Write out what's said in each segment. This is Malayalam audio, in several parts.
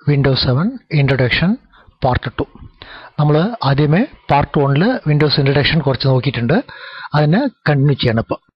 Windows seven introduction part two നമ്മൾ ആദ്യമേ പാർട്ട് വണ്ണിൽ വിൻഡോസ് ഇൻട്രൊഡക്ഷൻ കുറച്ച് നോക്കിയിട്ടുണ്ട് അതിനെ കണ്ടിന്യൂ ചെയ്യണം ഇപ്പോൾ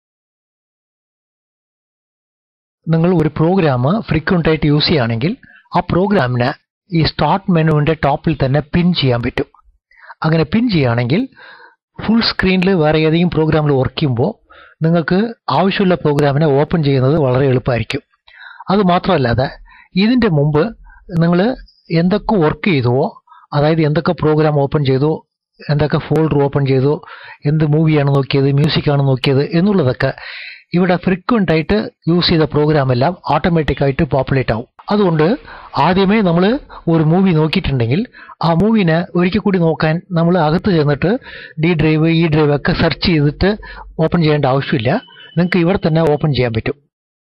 നിങ്ങൾ ഒരു പ്രോഗ്രാം ഫ്രീക്വൻ്റ് ആയിട്ട് യൂസ് ചെയ്യുകയാണെങ്കിൽ ആ പ്രോഗ്രാമിനെ ഈ സ്റ്റാർട്ട് മെനുവിൻ്റെ ടോപ്പിൽ തന്നെ പിൻ ചെയ്യാൻ പറ്റും അങ്ങനെ പിൻ ചെയ്യുകയാണെങ്കിൽ ഫുൾ സ്ക്രീനിൽ വേറെ ഏതെങ്കിലും പ്രോഗ്രാമിൽ വർക്ക് ചെയ്യുമ്പോൾ നിങ്ങൾക്ക് ആവശ്യമുള്ള പ്രോഗ്രാമിനെ ഓപ്പൺ ചെയ്യുന്നത് വളരെ എളുപ്പമായിരിക്കും അത് മാത്രമല്ലാതെ ഇതിൻ്റെ മുമ്പ് നിങ്ങൾ എന്തൊക്കെ വർക്ക് ചെയ്തുവോ അതായത് എന്തൊക്കെ പ്രോഗ്രാം ഓപ്പൺ ചെയ്തു എന്തൊക്കെ ഫോൾഡർ ഓപ്പൺ ചെയ്തു എന്ത് മൂവിയാണ് നോക്കിയത് മ്യൂസിക്കാണ് നോക്കിയത് എന്നുള്ളതൊക്കെ ഇവിടെ ഫ്രീക്വൻ്റ് ആയിട്ട് യൂസ് ചെയ്ത പ്രോഗ്രാം എല്ലാം ഓട്ടോമാറ്റിക്കായിട്ട് പോപ്പുലേറ്റ് ആവും അതുകൊണ്ട് ആദ്യമേ നമ്മൾ ഒരു മൂവി നോക്കിയിട്ടുണ്ടെങ്കിൽ ആ മൂവിനെ ഒരിക്കൽ കൂടി നോക്കാൻ നമ്മൾ അകത്ത് ചെന്നിട്ട് ഡി ഡ്രൈവ് ഇ ഡ്രൈവ് ഒക്കെ സെർച്ച് ചെയ്തിട്ട് ഓപ്പൺ ചെയ്യേണ്ട ആവശ്യമില്ല നിങ്ങൾക്ക് ഇവിടെ തന്നെ ഓപ്പൺ ചെയ്യാൻ പറ്റും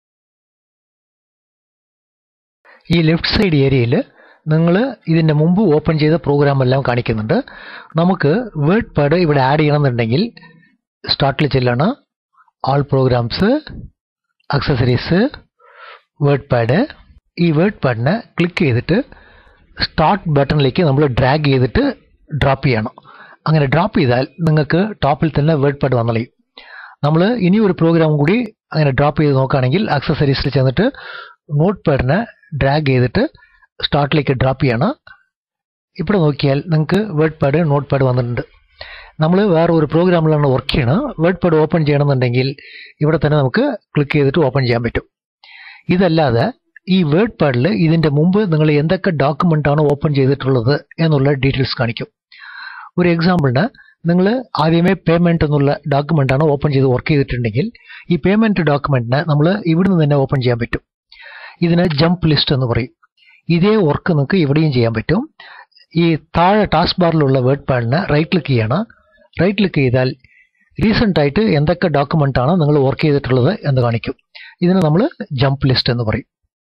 ഈ ലെഫ്റ്റ് സൈഡ് ഏരിയയിൽ നിങ്ങൾ ഇതിൻ്റെ മുമ്പ് ഓപ്പൺ ചെയ്ത പ്രോഗ്രാം എല്ലാം കാണിക്കുന്നുണ്ട് നമുക്ക് വേർഡ് പാഡ് ഇവിടെ ആഡ് ചെയ്യണമെന്നുണ്ടെങ്കിൽ സ്റ്റാർട്ടിൽ ചെല്ലണം all programs accessories WordPad ഈ വേർഡ് പാഡിനെ ക്ലിക്ക് ചെയ്തിട്ട് സ്റ്റാർട്ട് ബട്ടണിലേക്ക് നമ്മൾ ഡ്രാഗ് ചെയ്തിട്ട് ഡ്രോപ്പ് ചെയ്യണം അങ്ങനെ ഡ്രോപ്പ് ചെയ്താൽ നിങ്ങൾക്ക് ടോപ്പിൽ തന്നെ വേർഡ് പാഡ് വന്നളയും നമ്മൾ ഇനി ഒരു പ്രോഗ്രാം കൂടി അങ്ങനെ ഡ്രോപ്പ് ചെയ്ത് നോക്കുകയാണെങ്കിൽ അക്സസറീസിൽ ചെന്നിട്ട് നോട്ട് പാഡിനെ ഡ്രാഗ് ചെയ്തിട്ട് സ്റ്റാർട്ടിലേക്ക് ഡ്രോപ്പ് ചെയ്യണം ഇവിടെ നോക്കിയാൽ നിങ്ങൾക്ക് വേർഡ് പാഡ് നോട്ട് പാഡ് വന്നിട്ടുണ്ട് നമ്മൾ വേറെ ഒരു പ്രോഗ്രാമിലാണ് വർക്ക് ചെയ്യണം വേർഡ് പാഡ് ഓപ്പൺ ചെയ്യണമെന്നുണ്ടെങ്കിൽ ഇവിടെ തന്നെ നമുക്ക് ക്ലിക്ക് ചെയ്തിട്ട് ഓപ്പൺ ചെയ്യാൻ പറ്റും ഇതല്ലാതെ ഈ വേർഡ് പാഡിൽ ഇതിൻ്റെ മുമ്പ് നിങ്ങൾ എന്തൊക്കെ ഡോക്യുമെൻ്റ് ആണ് ഓപ്പൺ ചെയ്തിട്ടുള്ളത് എന്നുള്ള ഡീറ്റെയിൽസ് കാണിക്കും ഒരു എക്സാമ്പിളിന് നിങ്ങൾ ആദ്യമേ പേയ്മെൻറ്റ് എന്നുള്ള ഡോക്യുമെൻ്റ് ആണ് ഓപ്പൺ ചെയ്ത് വർക്ക് ചെയ്തിട്ടുണ്ടെങ്കിൽ ഈ പേയ്മെൻറ്റ് ഡോക്യുമെൻറ്റിനെ നമ്മൾ ഇവിടുന്ന് തന്നെ ഓപ്പൺ ചെയ്യാൻ പറ്റും ഇതിന് ജംപ് ലിസ്റ്റ് എന്ന് പറയും ഇതേ വർക്ക് നിങ്ങൾക്ക് ഇവിടെയും ചെയ്യാൻ പറ്റും ഈ താഴെ ടാസ്ക് ബാറിലുള്ള വേർഡ് പാഡിനെ റൈറ്റ് ക്ലിക്ക് ചെയ്യണം റൈറ്റ് ക്ലിക്ക് ചെയ്താൽ റീസെൻ്റ് ആയിട്ട് എന്തൊക്കെ ഡോക്യുമെൻ്റ് ആണ് നിങ്ങൾ വർക്ക് ചെയ്തിട്ടുള്ളത് എന്ന് കാണിക്കും ഇതിന് നമ്മൾ ജംപ് ലിസ്റ്റ് എന്ന് പറയും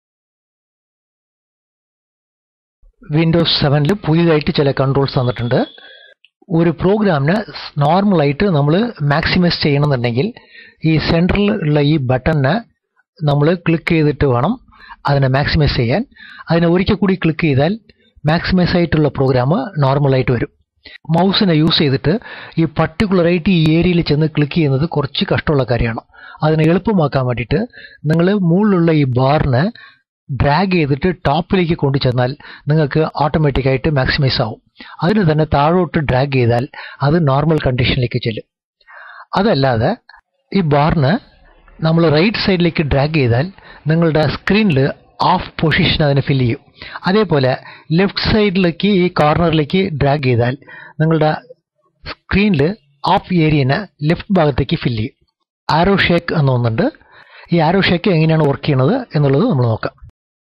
വിൻഡോസ് സെവനിൽ പുതിയതായിട്ട് ചില കൺട്രോൾസ് തന്നിട്ടുണ്ട് ഒരു പ്രോഗ്രാമിനെ നോർമലായിട്ട് നമ്മൾ മാക്സിമൈസ് ചെയ്യണമെന്നുണ്ടെങ്കിൽ ഈ സെൻറ്ററിൽ ഉള്ള ഈ ബട്ടണിനെ നമ്മൾ ക്ലിക്ക് ചെയ്തിട്ട് വേണം അതിനെ മാക്സിമൈസ് ചെയ്യാൻ അതിനെ ഒരിക്കൽ കൂടി ക്ലിക്ക് ചെയ്താൽ മാക്സിമൈസ് ആയിട്ടുള്ള പ്രോഗ്രാം നോർമലായിട്ട് വരും മൗസിനെ യൂസ് ചെയ്തിട്ട് ഈ പർട്ടിക്കുലറായിട്ട് ഈ ഏരിയയിൽ ചെന്ന് ക്ലിക്ക് ചെയ്യുന്നത് കുറച്ച് കഷ്ടമുള്ള കാര്യമാണ് അതിനെ എളുപ്പമാക്കാൻ വേണ്ടിയിട്ട് നിങ്ങൾ മുകളിലുള്ള ഈ ബാറിനെ ഡ്രാഗ് ചെയ്തിട്ട് ടോപ്പിലേക്ക് കൊണ്ടു ചെന്നാൽ നിങ്ങൾക്ക് ഓട്ടോമാറ്റിക്കായിട്ട് മാക്സിമൈസ് ആവും അതിന് തന്നെ താഴോട്ട് ഡ്രാഗ് ചെയ്താൽ അത് നോർമൽ കണ്ടീഷനിലേക്ക് ചെല്ലും അതല്ലാതെ ഈ ബാറിന് നമ്മൾ റൈറ്റ് സൈഡിലേക്ക് ഡ്രാഗ് ചെയ്താൽ നിങ്ങളുടെ സ്ക്രീനിൽ ഓഫ് പൊസിഷൻ അതിനെ ഫില്ല് ചെയ്യും അതേപോലെ ലെഫ്റ്റ് സൈഡിലേക്ക് ഈ കോർണറിലേക്ക് ഡ്രാഗ് ചെയ്താൽ നിങ്ങളുടെ സ്ക്രീനിൽ ഓഫ് ഏരിയനെ ലെഫ്റ്റ് ഭാഗത്തേക്ക് ഫില്ല് ചെയ്യും ആരോ ഷേക്ക് എന്ന് ഒന്നുണ്ട് ഈ ആരോ ഷേക്ക് എങ്ങനെയാണ് വർക്ക് ചെയ്യുന്നത് എന്നുള്ളത് നമ്മൾ നോക്കാം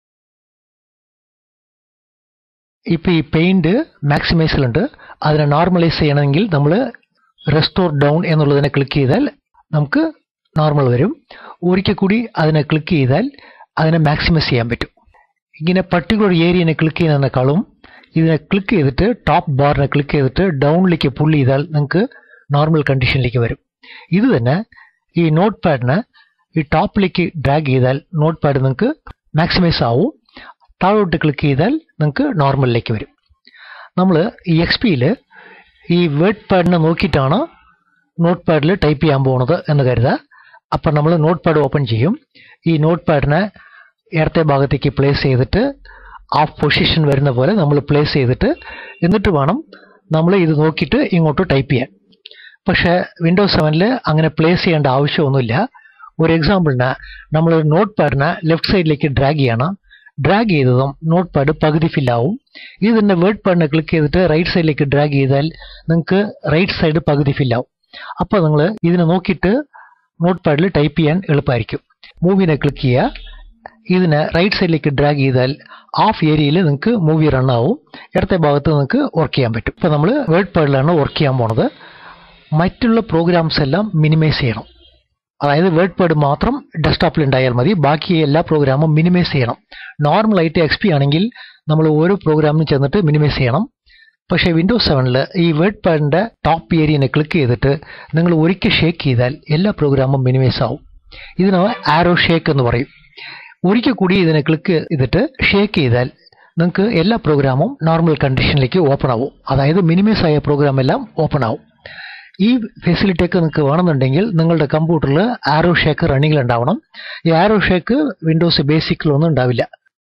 ഇപ്പോൾ ഈ പെയിൻറ് മാക്സിമൈസിലുണ്ട് അതിനെ നോർമലൈസ് ചെയ്യണമെങ്കിൽ നമ്മൾ റെസ്റ്റോർ ഡൗൺ എന്നുള്ളതിനെ ക്ലിക്ക് ചെയ്താൽ നമുക്ക് നോർമൽ വരും ഒരിക്കൽ കൂടി അതിനെ ക്ലിക്ക് ചെയ്താൽ അതിനെ മാക്സിമൈസ് ചെയ്യാൻ പറ്റും ഇങ്ങനെ പർട്ടിക്കുലർ ഏരിയനെ ക്ലിക്ക് ചെയ്യുന്നതിനേക്കാളും ഇതിനെ ക്ലിക്ക് ചെയ്തിട്ട് ടോപ്പ് ബാറിനെ ക്ലിക്ക് ചെയ്തിട്ട് ഡൗണിലേക്ക് പുള്ളി ചെയ്താൽ നിങ്ങൾക്ക് നോർമൽ കണ്ടീഷനിലേക്ക് വരും ഇത് തന്നെ ഈ നോട്ട് പാഡിനെ ഈ ടോപ്പിലേക്ക് ഡ്രാഗ് ചെയ്താൽ നോട്ട് പാഡ് നിങ്ങൾക്ക് മാക്സിമൈസ് ആവും താഴോട്ട് ക്ലിക്ക് ചെയ്താൽ നിങ്ങൾക്ക് നോർമലിലേക്ക് വരും നമ്മൾ ഈ എക്സ് പിയിൽ ഈ വേർഡ് പാഡിനെ നോക്കിയിട്ടാണ് നോട്ട് പാഡിൽ ടൈപ്പ് ചെയ്യാൻ പോകുന്നത് എന്ന് കരുതുക അപ്പം നമ്മൾ നോട്ട് പാഡ് ഓപ്പൺ ചെയ്യും ഈ നോട്ട് പാഡിനെ ഇടത്തെ ഭാഗത്തേക്ക് പ്ലേസ് ചെയ്തിട്ട് ഹാഫ് പൊസിഷൻ വരുന്ന പോലെ നമ്മൾ പ്ലേസ് ചെയ്തിട്ട് എന്നിട്ട് വേണം നമ്മൾ ഇത് നോക്കിയിട്ട് ഇങ്ങോട്ട് ടൈപ്പ് ചെയ്യാൻ പക്ഷേ വിൻഡോസ് സെവനിൽ അങ്ങനെ പ്ലേസ് ചെയ്യേണ്ട ആവശ്യമൊന്നുമില്ല ഒരു എക്സാമ്പിളിന് നമ്മൾ നോട്ട് പാഡിനെ ലെഫ്റ്റ് സൈഡിലേക്ക് ഡ്രാഗ് ചെയ്യണം ഡ്രാഗ് ചെയ്തതും നോട്ട് പാഡ് പകുതി ഫില്ലാവും ഇത് തന്നെ വേർഡ് പാഡിനെ ക്ലിക്ക് ചെയ്തിട്ട് റൈറ്റ് സൈഡിലേക്ക് ഡ്രാഗ് ചെയ്താൽ നിങ്ങൾക്ക് റൈറ്റ് സൈഡ് പകുതി ഫില്ലാവും അപ്പോൾ നിങ്ങൾ ഇതിനെ നോക്കിയിട്ട് നോട്ട് പാഡിൽ ടൈപ്പ് ചെയ്യാൻ എളുപ്പമായിരിക്കും മൂവിനെ ക്ലിക്ക് ചെയ്യുക ഇതിനെ റൈറ്റ് സൈഡിലേക്ക് ഡ്രാഗ് ചെയ്താൽ ഹാഫ് ഏരിയയിൽ നിങ്ങൾക്ക് മൂവി റൺ ആവും ഇടത്തെ ഭാഗത്ത് നിങ്ങൾക്ക് വർക്ക് ചെയ്യാൻ പറ്റും ഇപ്പോൾ നമ്മൾ വേർഡ് പാഡിലാണ് വർക്ക് ചെയ്യാൻ പോണത് മറ്റുള്ള പ്രോഗ്രാംസ് എല്ലാം മിനിമൈസ് ചെയ്യണം അതായത് വേർഡ് പാഡ് മാത്രം ഡെസ്ക്ടോപ്പിൽ ഉണ്ടായാൽ മതി ബാക്കി എല്ലാ പ്രോഗ്രാമും മിനിമൈസ് ചെയ്യണം നോർമലായിട്ട് എക്സ് പി ആണെങ്കിൽ നമ്മൾ ഓരോ പ്രോഗ്രാമിനും ചെന്നിട്ട് മിനിമൈസ് ചെയ്യണം പക്ഷേ വിൻഡോസ് സെവനിൽ ഈ വേർഡ് പാഡിൻ്റെ ടോപ്പ് ഏരിയനെ ക്ലിക്ക് ചെയ്തിട്ട് നിങ്ങൾ ഒരിക്കൽ ഷേക്ക് ചെയ്താൽ എല്ലാ പ്രോഗ്രാമും മിനിമൈസ് ആവും ഇതിന് ആരോ ഷേക്ക് എന്ന് പറയും ഒരിക്കൽ കൂടി ഇതിനെ ക്ലിക്ക് ചെയ്തിട്ട് ഷേക്ക് ചെയ്താൽ നിങ്ങൾക്ക് എല്ലാ പ്രോഗ്രാമും നോർമൽ കണ്ടീഷനിലേക്ക് ഓപ്പൺ ആവും അതായത് മിനിമൈസ് ആയ പ്രോഗ്രാം എല്ലാം ഓപ്പൺ ആവും ഈ ഫെസിലിറ്റി ഒക്കെ നിങ്ങൾക്ക് വേണമെന്നുണ്ടെങ്കിൽ നിങ്ങളുടെ കമ്പ്യൂട്ടറിൽ ആരോ ഷേക്ക് റണ്ണിങ്ങിൽ ഉണ്ടാവണം ഈ ആരോ ഷേക്ക് വിൻഡോസ് ബേസിക്കിലൊന്നും ഉണ്ടാവില്ല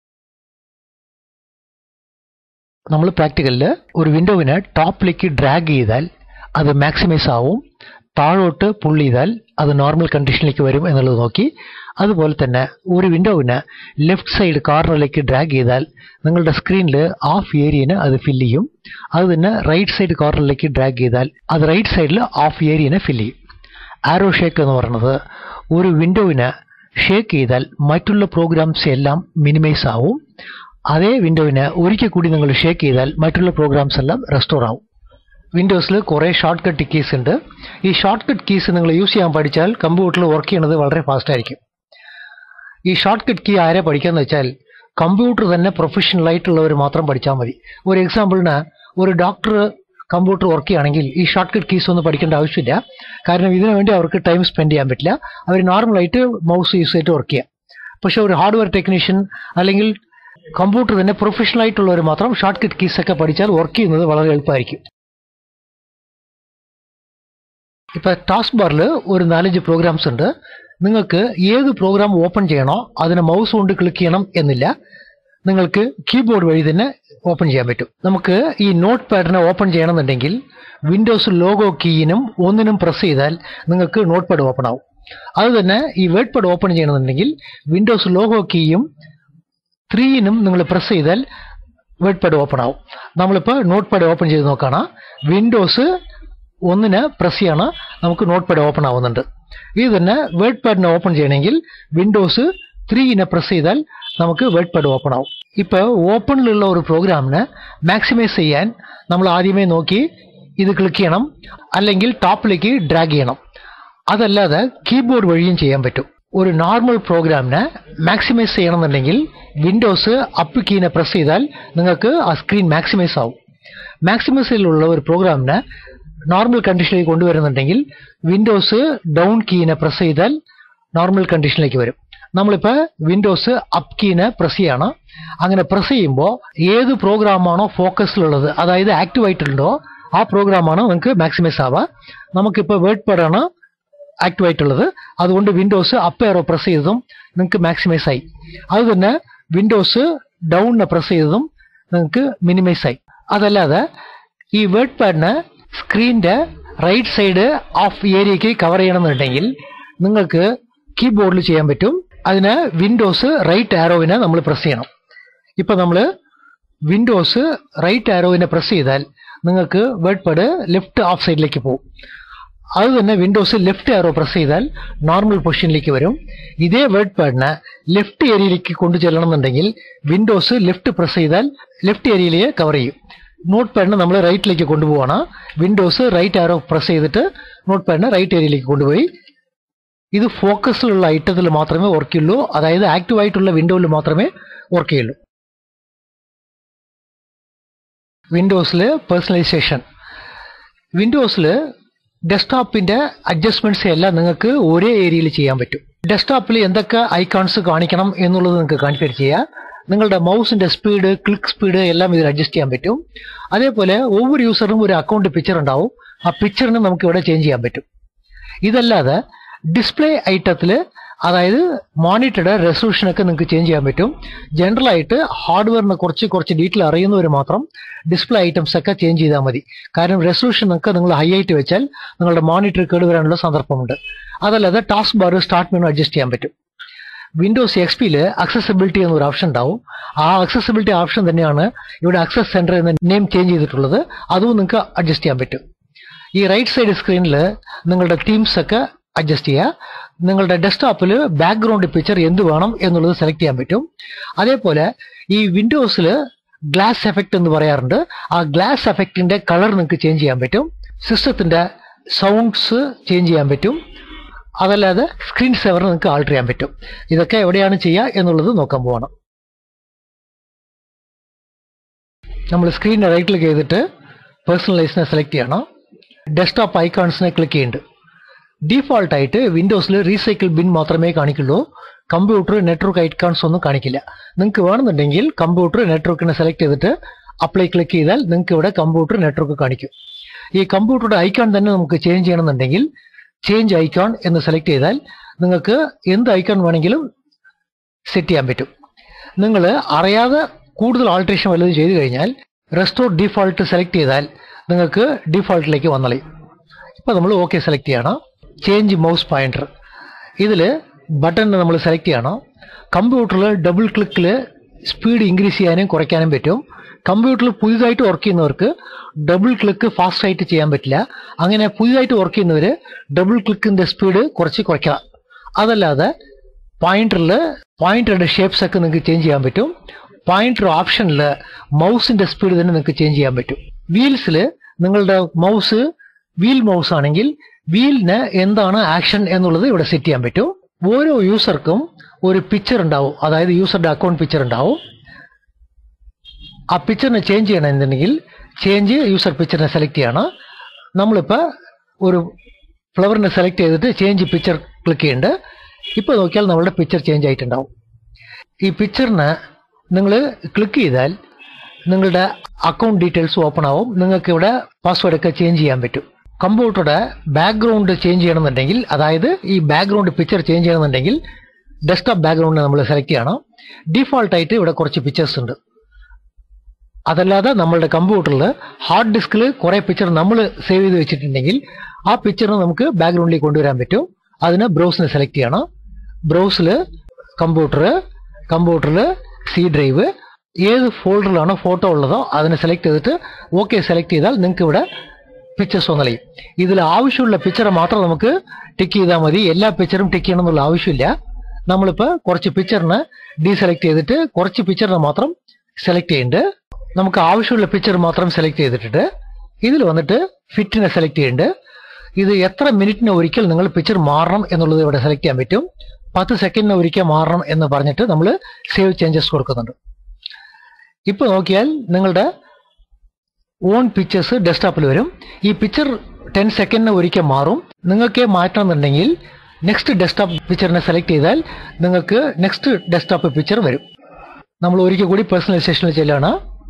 നമ്മൾ പ്രാക്ടിക്കലിൽ ഒരു വിൻഡോവിനെ ടോപ്പിലേക്ക് ഡ്രാഗ് ചെയ്താൽ അത് മാക്സിമൈസ് ആവും താഴോട്ട് പുൾ ചെയ്താൽ അത് നോർമൽ കണ്ടീഷനിലേക്ക് വരും എന്നുള്ളത് നോക്കി അതുപോലെ തന്നെ ഒരു വിൻഡോവിനെ ലെഫ്റ്റ് സൈഡ് കോർണറിലേക്ക് ഡ്രാഗ് ചെയ്താൽ നിങ്ങളുടെ സ്ക്രീനിൽ ഹാഫ് ഏരിയന് അത് ഫില്ല് ചെയ്യും അത് തന്നെ റൈറ്റ് സൈഡ് കോർണറിലേക്ക് ഡ്രാഗ് ചെയ്താൽ അത് റൈറ്റ് സൈഡിൽ ഹാഫ് ഏരിയനെ ഫില്ല് ചെയ്യും ആരോ ഷേക്ക് എന്ന് പറയുന്നത് ഒരു വിൻഡോവിനെ ഷേക്ക് ചെയ്താൽ മറ്റുള്ള പ്രോഗ്രാംസ് എല്ലാം മിനിമൈസ് ആവും അതേ വിൻഡോവിനെ ഒരിക്കൽ കൂടി നിങ്ങൾ ഷേക്ക് ചെയ്താൽ മറ്റുള്ള പ്രോഗ്രാംസ് എല്ലാം റെസ്റ്റോർ ആവും വിൻഡോസിൽ കുറേ ഷോർട്ട് കട്ട് കീസ് ഉണ്ട് ഈ ഷോർട്ട് കട്ട് കീസ് നിങ്ങൾ യൂസ് ചെയ്യാൻ പഠിച്ചാൽ കമ്പ്യൂട്ടറിൽ വർക്ക് ചെയ്യുന്നത് വളരെ ഫാസ്റ്റ് ആയിരിക്കും ഈ ഷോർട്ട് കട്ട് കീ ആരെ പഠിക്കാന്ന് വെച്ചാൽ കമ്പ്യൂട്ടർ തന്നെ പ്രൊഫഷണൽ ആയിട്ടുള്ളവർ മാത്രം പഠിച്ചാൽ മതി ഒരു എക്സാമ്പിളിന് ഒരു ഡോക്ടർ കമ്പ്യൂട്ടർ വർക്ക് ചെയ്യുകയാണെങ്കിൽ ഈ ഷോർട്ട് കട്ട് കീസ് ഒന്നും പഠിക്കേണ്ട ആവശ്യമില്ല കാരണം ഇതിനു വേണ്ടി അവർക്ക് ടൈം സ്പെൻഡ് ചെയ്യാൻ പറ്റില്ല അവർ നോർമലായിട്ട് മൗസ് യൂസ് ചെയ്തിട്ട് വർക്ക് ചെയ്യാം പക്ഷെ ഒരു ഹാർഡ്വെയർ ടെക്നീഷ്യൻ അല്ലെങ്കിൽ കമ്പ്യൂട്ടർ തന്നെ പ്രൊഫഷണൽ ആയിട്ടുള്ളവർ മാത്രം ഷോർട്ട് കട്ട് കീസ് ഒക്കെ പഠിച്ചാൽ വർക്ക് ചെയ്യുന്നത് വളരെ എളുപ്പമായിരിക്കും ഇപ്പൊ ടാസ്ക് ബാറിൽ ഒരു നാലഞ്ച് പ്രോഗ്രാംസ് ഉണ്ട് നിങ്ങൾക്ക് ഏത് പ്രോഗ്രാം ഓപ്പൺ ചെയ്യണോ അതിനെ മൗസ് കൊണ്ട് ക്ലിക്ക് ചെയ്യണം എന്നില്ല നിങ്ങൾക്ക് കീബോർഡ് വഴി തന്നെ ഓപ്പൺ ചെയ്യാൻ പറ്റും നമുക്ക് ഈ നോട്ട് പാഡിനെ ഓപ്പൺ ചെയ്യണമെന്നുണ്ടെങ്കിൽ വിൻഡോസ് ലോഗോ കീയിനും ഒന്നിനും പ്രസ് ചെയ്താൽ നിങ്ങൾക്ക് നോട്ട് പാഡ് ഓപ്പൺ ആവും അത് തന്നെ ഈ വേർഡ് പാഡ് ഓപ്പൺ ചെയ്യണമെന്നുണ്ടെങ്കിൽ വിൻഡോസ് ലോഗോ കീയും ത്രീയിനും നിങ്ങൾ പ്രസ് ചെയ്താൽ വേർഡ് പാഡ് ഓപ്പൺ ആവും നമ്മളിപ്പോൾ നോട്ട് പാഡ് ഓപ്പൺ ചെയ്ത് നോക്കുകയാണ് വിൻഡോസ് ഒന്നിന് പ്രസ് ചെയ്യണം നമുക്ക് നോട്ട് പാഡ് ഓപ്പൺ ആവുന്നുണ്ട് ഇത് തന്നെ വേർഡ് പാഡിനെ ഓപ്പൺ ചെയ്യണമെങ്കിൽ വിൻഡോസ് ത്രീനെ പ്രസ് ചെയ്താൽ നമുക്ക് വേർഡ് പാഡ് ഓപ്പൺ ആവും ഇപ്പൊ ഓപ്പണിലുള്ള ഒരു പ്രോഗ്രാമിന് മാക്സിമൈസ് ചെയ്യാൻ നമ്മൾ ആദ്യമേ നോക്കി ഇത് ക്ലിക്ക് ചെയ്യണം അല്ലെങ്കിൽ ടോപ്പിലേക്ക് ഡ്രാഗ് ചെയ്യണം അതല്ലാതെ കീബോർഡ് വഴിയും ചെയ്യാൻ പറ്റും ഒരു നോർമൽ പ്രോഗ്രാമിനെ മാക്സിമൈസ് ചെയ്യണമെന്നുണ്ടെങ്കിൽ വിൻഡോസ് അപ്പ് കീനെ പ്രസ് ചെയ്താൽ നിങ്ങൾക്ക് ആ സ്ക്രീൻ മാക്സിമൈസ് ആവും മാക്സിമൈസിലുള്ള ഒരു പ്രോഗ്രാമിനെ നോർമൽ കണ്ടീഷനിലേക്ക് കൊണ്ടുവരുന്നുണ്ടെങ്കിൽ വിൻഡോസ് ഡൗൺ കീനെ പ്രസ് ചെയ്താൽ നോർമൽ കണ്ടീഷനിലേക്ക് വരും നമ്മളിപ്പോൾ വിൻഡോസ് അപ്പ് കീനെ പ്രസ് ചെയ്യണം അങ്ങനെ പ്രസ് ചെയ്യുമ്പോൾ ഏത് പ്രോഗ്രാമാണോ ഫോക്കസിലുള്ളത് അതായത് ആക്റ്റീവ് ആയിട്ടുണ്ടോ ആ പ്രോഗ്രാമാണ് നിങ്ങൾക്ക് മാക്സിമൈസ് ആവുക നമുക്കിപ്പോൾ വേർഡ് പാഡാണ് ആക്റ്റീവ് ആയിട്ടുള്ളത് അതുകൊണ്ട് വിൻഡോസ് അപ്പ് ഏറോ പ്രസ് ചെയ്തതും നിങ്ങൾക്ക് മാക്സിമൈസ് ആയി അത് തന്നെ വിൻഡോസ് ഡൗണിനെ പ്രസ് ചെയ്തതും നിങ്ങൾക്ക് മിനിമൈസ് ആയി അതല്ലാതെ ഈ വേർഡ് പാഡിന് സ്ക്രീനിന്റെ റൈറ്റ് സൈഡ് ഓഫ് ഏരിയയ്ക്ക് കവർ ചെയ്യണമെന്നുണ്ടെങ്കിൽ നിങ്ങൾക്ക് കീബോർഡിൽ ചെയ്യാൻ പറ്റും അതിന് വിൻഡോസ് റൈറ്റ് ആരോവിനെ നമ്മൾ പ്രസ് ചെയ്യണം ഇപ്പൊ നമ്മൾ വിൻഡോസ് റൈറ്റ് ആരോവിനെ പ്രസ് ചെയ്താൽ നിങ്ങൾക്ക് വേർഡ് പാഡ് ലെഫ്റ്റ് ഓഫ് സൈഡിലേക്ക് പോകും അത് തന്നെ വിൻഡോസ് ലെഫ്റ്റ് ആരോ പ്രസ് ചെയ്താൽ നോർമൽ പൊസിഷനിലേക്ക് വരും ഇതേ വേർഡ് പാഡിനെ ലെഫ്റ്റ് ഏരിയയിലേക്ക് കൊണ്ടു ചെല്ലണമെന്നുണ്ടെങ്കിൽ വിൻഡോസ് ലെഫ്റ്റ് പ്രസ് ചെയ്താൽ ലെഫ്റ്റ് ഏരിയയിലേക്ക് കവർ ചെയ്യും നോട്ട് പാഡിനെ നമ്മൾ റൈറ്റിലേക്ക് കൊണ്ടുപോവാണ് വിൻഡോസ് റൈറ്റ് ആരോ പ്രസ് ചെയ്തിട്ട് നോട്ട് പാഡിനെ റൈറ്റ് ഏരിയയിലേക്ക് കൊണ്ടുപോയി ഇത് ഫോക്കസിലുള്ള ഐറ്റത്തിൽ മാത്രമേ വർക്ക് ചെയ്യുള്ളൂ അതായത് ആക്റ്റീവ് ആയിട്ടുള്ള വിൻഡോയിൽ മാത്രമേ വർക്ക് ചെയ്യുള്ളൂ വിൻഡോസിൽ പേഴ്സണലൈസേഷൻ വിൻഡോസിൽ ഡെസ്ക്ടോപ്പിന്റെ അഡ്ജസ്റ്റ്മെന്റ്സ് എല്ലാം നിങ്ങൾക്ക് ഒരേ ഏരിയയിൽ ചെയ്യാൻ പറ്റും ഡെസ്ക്ടോപ്പിൽ എന്തൊക്കെ ഐക്കോൺസ് കാണിക്കണം എന്നുള്ളത് നിങ്ങൾക്ക് കോൺഫിഗർ ചെയ്യാം നിങ്ങളുടെ മൗസിന്റെ സ്പീഡ് ക്ലിക്ക് സ്പീഡ് എല്ലാം ഇതിൽ അഡ്ജസ്റ്റ് ചെയ്യാൻ പറ്റും അതേപോലെ ഒவ்வொரு യൂസറിനും ഒരു അക്കൗണ്ട് പിക്ചർ ഉണ്ടാവും ആ പിക്ചറിന് നമുക്ക് ഇവിടെ ചേഞ്ച് ചെയ്യാൻ പറ്റും ഇതല്ലാതെ ഡിസ്പ്ലേ ഐറ്റത്തിൽ അതായത് മോണിറ്ററുടെ റെസൊല്യൂഷൻ ഒക്കെ നിങ്ങൾക്ക് ചേഞ്ച് ചെയ്യാൻ പറ്റും ജനറൽ ആയിട്ട് ഹാർഡ്വെയറിനെ കുറച്ച് കുറച്ച് ഡീറ്റെയിൽ അറിയുന്നവർ മാത്രം ഡിസ്പ്ലേ ഐറ്റംസ് ഒക്കെ ചേഞ്ച് ചെയ്താൽ മതി കാരണം റെസൊല്യൂഷൻ ഒക്കെ നിങ്ങൾ ഹൈ ആയിട്ട് വെച്ചാൽ നിങ്ങളുടെ മോണിറ്റർ കേടുവരാനുള്ള സന്ദർഭമുണ്ട് അതല്ലാതെ taskbar start menu adjust ചെയ്യാൻ പറ്റും വിൻഡോസ് എക്സ് പിയിൽ അക്സസിബിലിറ്റി എന്നൊരു ഓപ്ഷൻ ഉണ്ടാവും ആ അക്സസിബിലിറ്റി ഓപ്ഷൻ തന്നെയാണ് ഇവിടെ അക്സസ് സെന്റർ എന്ന നെയിം ചേഞ്ച് ചെയ്തിട്ടുള്ളത് അതും നിങ്ങൾക്ക് അഡ്ജസ്റ്റ് ചെയ്യാൻ പറ്റും ഈ റൈറ്റ് സൈഡ് സ്ക്രീനിൽ നിങ്ങളുടെ തീംസ് ഒക്കെ അഡ്ജസ്റ്റ് ചെയ്യുക നിങ്ങളുടെ ഡെസ്ക്ടോപ്പിൽ ബാക്ക്ഗ്രൗണ്ട് പിക്ചർ എന്ത് വേണം എന്നുള്ളത് സെലക്ട് ചെയ്യാൻ പറ്റും അതേപോലെ ഈ വിൻഡോസിൽ ഗ്ലാസ് എഫക്റ്റ് എന്ന് പറയാറുണ്ട് ആ ഗ്ലാസ് എഫക്റ്റിന്റെ കളർ നിങ്ങൾക്ക് ചേഞ്ച് ചെയ്യാൻ പറ്റും സിസ്റ്റത്തിന്റെ സൗണ്ട്സ് ചേഞ്ച് ചെയ്യാൻ പറ്റും അതല്ലാതെ സ്ക്രീൻ സേവർ നിങ്ങൾക്ക് ആൾട്ടർ ചെയ്യാൻ പറ്റും ഇതൊക്കെ എവിടെയാണ് ചെയ്യുക എന്നുള്ളത് നോക്കാൻ പോകണം നമ്മൾ സ്ക്രീൻ റൈറ്റ് ക്ലിക്ക് ചെയ്തിട്ട് പേഴ്സണലൈസിനെ സെലക്ട് ചെയ്യണം ഡെസ്ക്ടോപ്പ് ഐക്കോൺസിനെ ക്ലിക്ക് ചെയ്യുന്നുണ്ട് ഡീഫോൾട്ട് ആയിട്ട് വിൻഡോസിൽ റീസൈക്കിൾ ബിൻ മാത്രമേ കാണിക്കുള്ളൂ കമ്പ്യൂട്ടർ നെറ്റ്വർക്ക് ഐക്കൺസ് ഒന്നും കാണിക്കില്ല നിങ്ങൾക്ക് വേണമെന്നുണ്ടെങ്കിൽ കമ്പ്യൂട്ടർ നെറ്റ്വർക്കിനെ സെലക്ട് ചെയ്തിട്ട് അപ്ലൈ ക്ലിക്ക് ചെയ്താൽ നിങ്ങൾക്ക് ഇവിടെ കമ്പ്യൂട്ടർ നെറ്റ്വർക്ക് കാണിക്കും ഈ കമ്പ്യൂട്ടറുടെ ഐക്കൺ തന്നെ നമുക്ക് ചേഞ്ച് ചെയ്യണമെന്നുണ്ടെങ്കിൽ ചേഞ്ച് ഐക്കോൺ എന്ന് സെലക്ട് ചെയ്താൽ നിങ്ങൾക്ക് എന്ത് ഐക്കൺ വേണമെങ്കിലും സെറ്റ് ചെയ്യാൻ പറ്റും നിങ്ങൾ അറിയാതെ കൂടുതൽ ആൾട്രേഷൻ വല്ലതും ചെയ്തു കഴിഞ്ഞാൽ റെസ്റ്റോർ ഡീഫോൾട്ട് സെലക്ട് ചെയ്താൽ നിങ്ങൾക്ക് ഡീഫോൾട്ടിലേക്ക് വന്നളി ഇപ്പോൾ നമ്മൾ ഓക്കെ സെലക്ട് ചെയ്യണം ചേഞ്ച് മൗസ് പോയിന്റർ ഇതിൽ ബട്ടൺ നമ്മൾ സെലക്ട് ചെയ്യണം കമ്പ്യൂട്ടറിൽ ഡബിൾ ക്ലിക്കിൽ സ്പീഡ് ഇൻക്രീസ് ചെയ്യാനും കുറയ്ക്കാനും പറ്റും കമ്പ്യൂട്ടറിൽ പുതിയതായിട്ട് വർക്ക് ചെയ്യുന്നവർക്ക് ഡബിൾ ക്ലിക്ക് ഫാസ്റ്റ് ആയിട്ട് ചെയ്യാൻ പറ്റില്ല അങ്ങനെ പുതിയതായിട്ട് വർക്ക് ചെയ്യുന്നവർ ഡബിൾ ക്ലിക്കിന്റെ സ്പീഡ് കുറച്ച് കുറയ്ക്കണം അതല്ലാതെ പോയിന്ററിൽ പോയിന്ററുടെ ഷേപ്സ് ഒക്കെ നിങ്ങൾക്ക് ചേഞ്ച് ചെയ്യാൻ പറ്റും പോയിന്റർ ഓപ്ഷനിൽ മൗസിന്റെ സ്പീഡ് തന്നെ നിങ്ങൾക്ക് ചേഞ്ച് ചെയ്യാൻ പറ്റും വീൽസിൽ നിങ്ങളുടെ മൗസ് വീൽ മൗസ് ആണെങ്കിൽ വീലിന് എന്താണ് ആക്ഷൻ എന്നുള്ളത് ഇവിടെ സെറ്റ് ചെയ്യാൻ പറ്റും ഓരോ യൂസർക്കും ഒരു പിക്ചർ ഉണ്ടാവും അതായത് യൂസറുടെ അക്കൗണ്ട് പിക്ചർ ഉണ്ടാവും ആ പിക്ചറിനെ ചേഞ്ച് ചെയ്യണമെന്നുണ്ടെങ്കിൽ ചേഞ്ച് യൂസർ പിക്ചറിനെ സെലക്ട് ചെയ്യണം നമ്മളിപ്പോൾ ഒരു ഫ്ലവറിനെ സെലക്ട് ചെയ്തിട്ട് ചേഞ്ച് പിക്ചർ ക്ലിക്ക് ചെയ്യുന്നുണ്ട് ഇപ്പോൾ നോക്കിയാൽ നമ്മളുടെ പിക്ചർ ചേഞ്ച് ആയിട്ടുണ്ടാവും ഈ പിക്ചറിന് നിങ്ങൾ ക്ലിക്ക് ചെയ്താൽ നിങ്ങളുടെ അക്കൗണ്ട് ഡീറ്റെയിൽസ് ഓപ്പൺ ആവും നിങ്ങൾക്ക് ഇവിടെ പാസ്വേഡ് ഒക്കെ ചേഞ്ച് ചെയ്യാൻ പറ്റും കമ്പ്യൂട്ടറുടെ ബാക്ക്ഗ്രൗണ്ട് ചേഞ്ച് ചെയ്യണമെന്നുണ്ടെങ്കിൽ അതായത് ഈ ബാക്ക്ഗ്രൗണ്ട് പിക്ചർ ചേഞ്ച് ചെയ്യണമെന്നുണ്ടെങ്കിൽ ഡെസ്ക്ടോപ്പ് ബാക്ക്ഗ്രൗണ്ട് നമ്മൾ സെലക്ട് ചെയ്യണം ഡീഫോൾട്ട് ആയിട്ട് ഇവിടെ കുറച്ച് പിക്ചേഴ്സ് ഉണ്ട് അതല്ലാതെ നമ്മളുടെ കമ്പ്യൂട്ടറിൽ ഹാർഡ് ഡിസ്കിൽ കുറെ പിക്ചർ നമ്മൾ സേവ് ചെയ്ത് വെച്ചിട്ടുണ്ടെങ്കിൽ ആ പിക്ചറിന് നമുക്ക് ബാക്ക്ഗ്രൗണ്ടിലേക്ക് കൊണ്ടുവരാൻ പറ്റും അതിന് ബ്രൗസിനെ സെലക്ട് ചെയ്യണം ബ്രൗസിൽ കമ്പ്യൂട്ടർ കമ്പ്യൂട്ടറിൽ സി ഡ്രൈവ് ഏത് ഫോൾഡറിലാണോ ഫോട്ടോ ഉള്ളതോ അതിനെ സെലക്ട് ചെയ്തിട്ട് ഓക്കെ സെലക്ട് ചെയ്താൽ നിങ്ങൾക്ക് ഇവിടെ പിക്ചേഴ്സ് വന്നളയും ഇതിൽ ആവശ്യമുള്ള പിക്ചർ മാത്രം നമുക്ക് ടിക്ക് ചെയ്താൽ മതി എല്ലാ പിക്ചറും ടിക്ക് ചെയ്യണം എന്നുള്ള ആവശ്യമില്ല നമ്മളിപ്പോൾ കുറച്ച് പിക്ചറിന് ഡീസെലക്ട് ചെയ്തിട്ട് കുറച്ച് പിക്ചറിനെ മാത്രം സെലക്ട് ചെയ്യുന്നുണ്ട് നമുക്ക് ആവശ്യമുള്ള പിക്ചർ മാത്രം സെലക്ട് ചെയ്തിട്ട് ഇതിൽ വന്നിട്ട് ഫിറ്റിനെ സെലക്ട് ചെയ്യുന്നുണ്ട് ഇത് എത്ര മിനിറ്റിന് ഒരിക്കൽ നിങ്ങൾ പിക്ചർ മാറണം എന്നുള്ളത് ഇവിടെ സെലക്ട് ചെയ്യാൻ പറ്റും പത്ത് സെക്കൻഡിന് ഒരിക്കൽ മാറണം എന്ന് പറഞ്ഞിട്ട് നമ്മൾ സേവ് ചേഞ്ചസ് കൊടുക്കുന്നുണ്ട് ഇപ്പോൾ നോക്കിയാൽ നിങ്ങളുടെ ഓൺ പിക്ചേഴ്സ് ഡെസ്ക്ടോപ്പിൽ വരും ഈ പിക്ചർ ടെൻ സെക്കൻഡിന് ഒരിക്കൽ മാറും നിങ്ങൾക്ക് മാറ്റണമെന്നുണ്ടെങ്കിൽ നെക്സ്റ്റ് ഡെസ്ക്ടോപ്പ് പിക്ചറിനെ സെലക്ട് ചെയ്താൽ നിങ്ങൾക്ക് നെക്സ്റ്റ് ഡെസ്ക്ടോപ്പ് പിക്ചർ വരും നമ്മൾ ഒരിക്കൽ കൂടി പേഴ്സണലൈസേഷനിൽ ചെല്ലുകയാണ്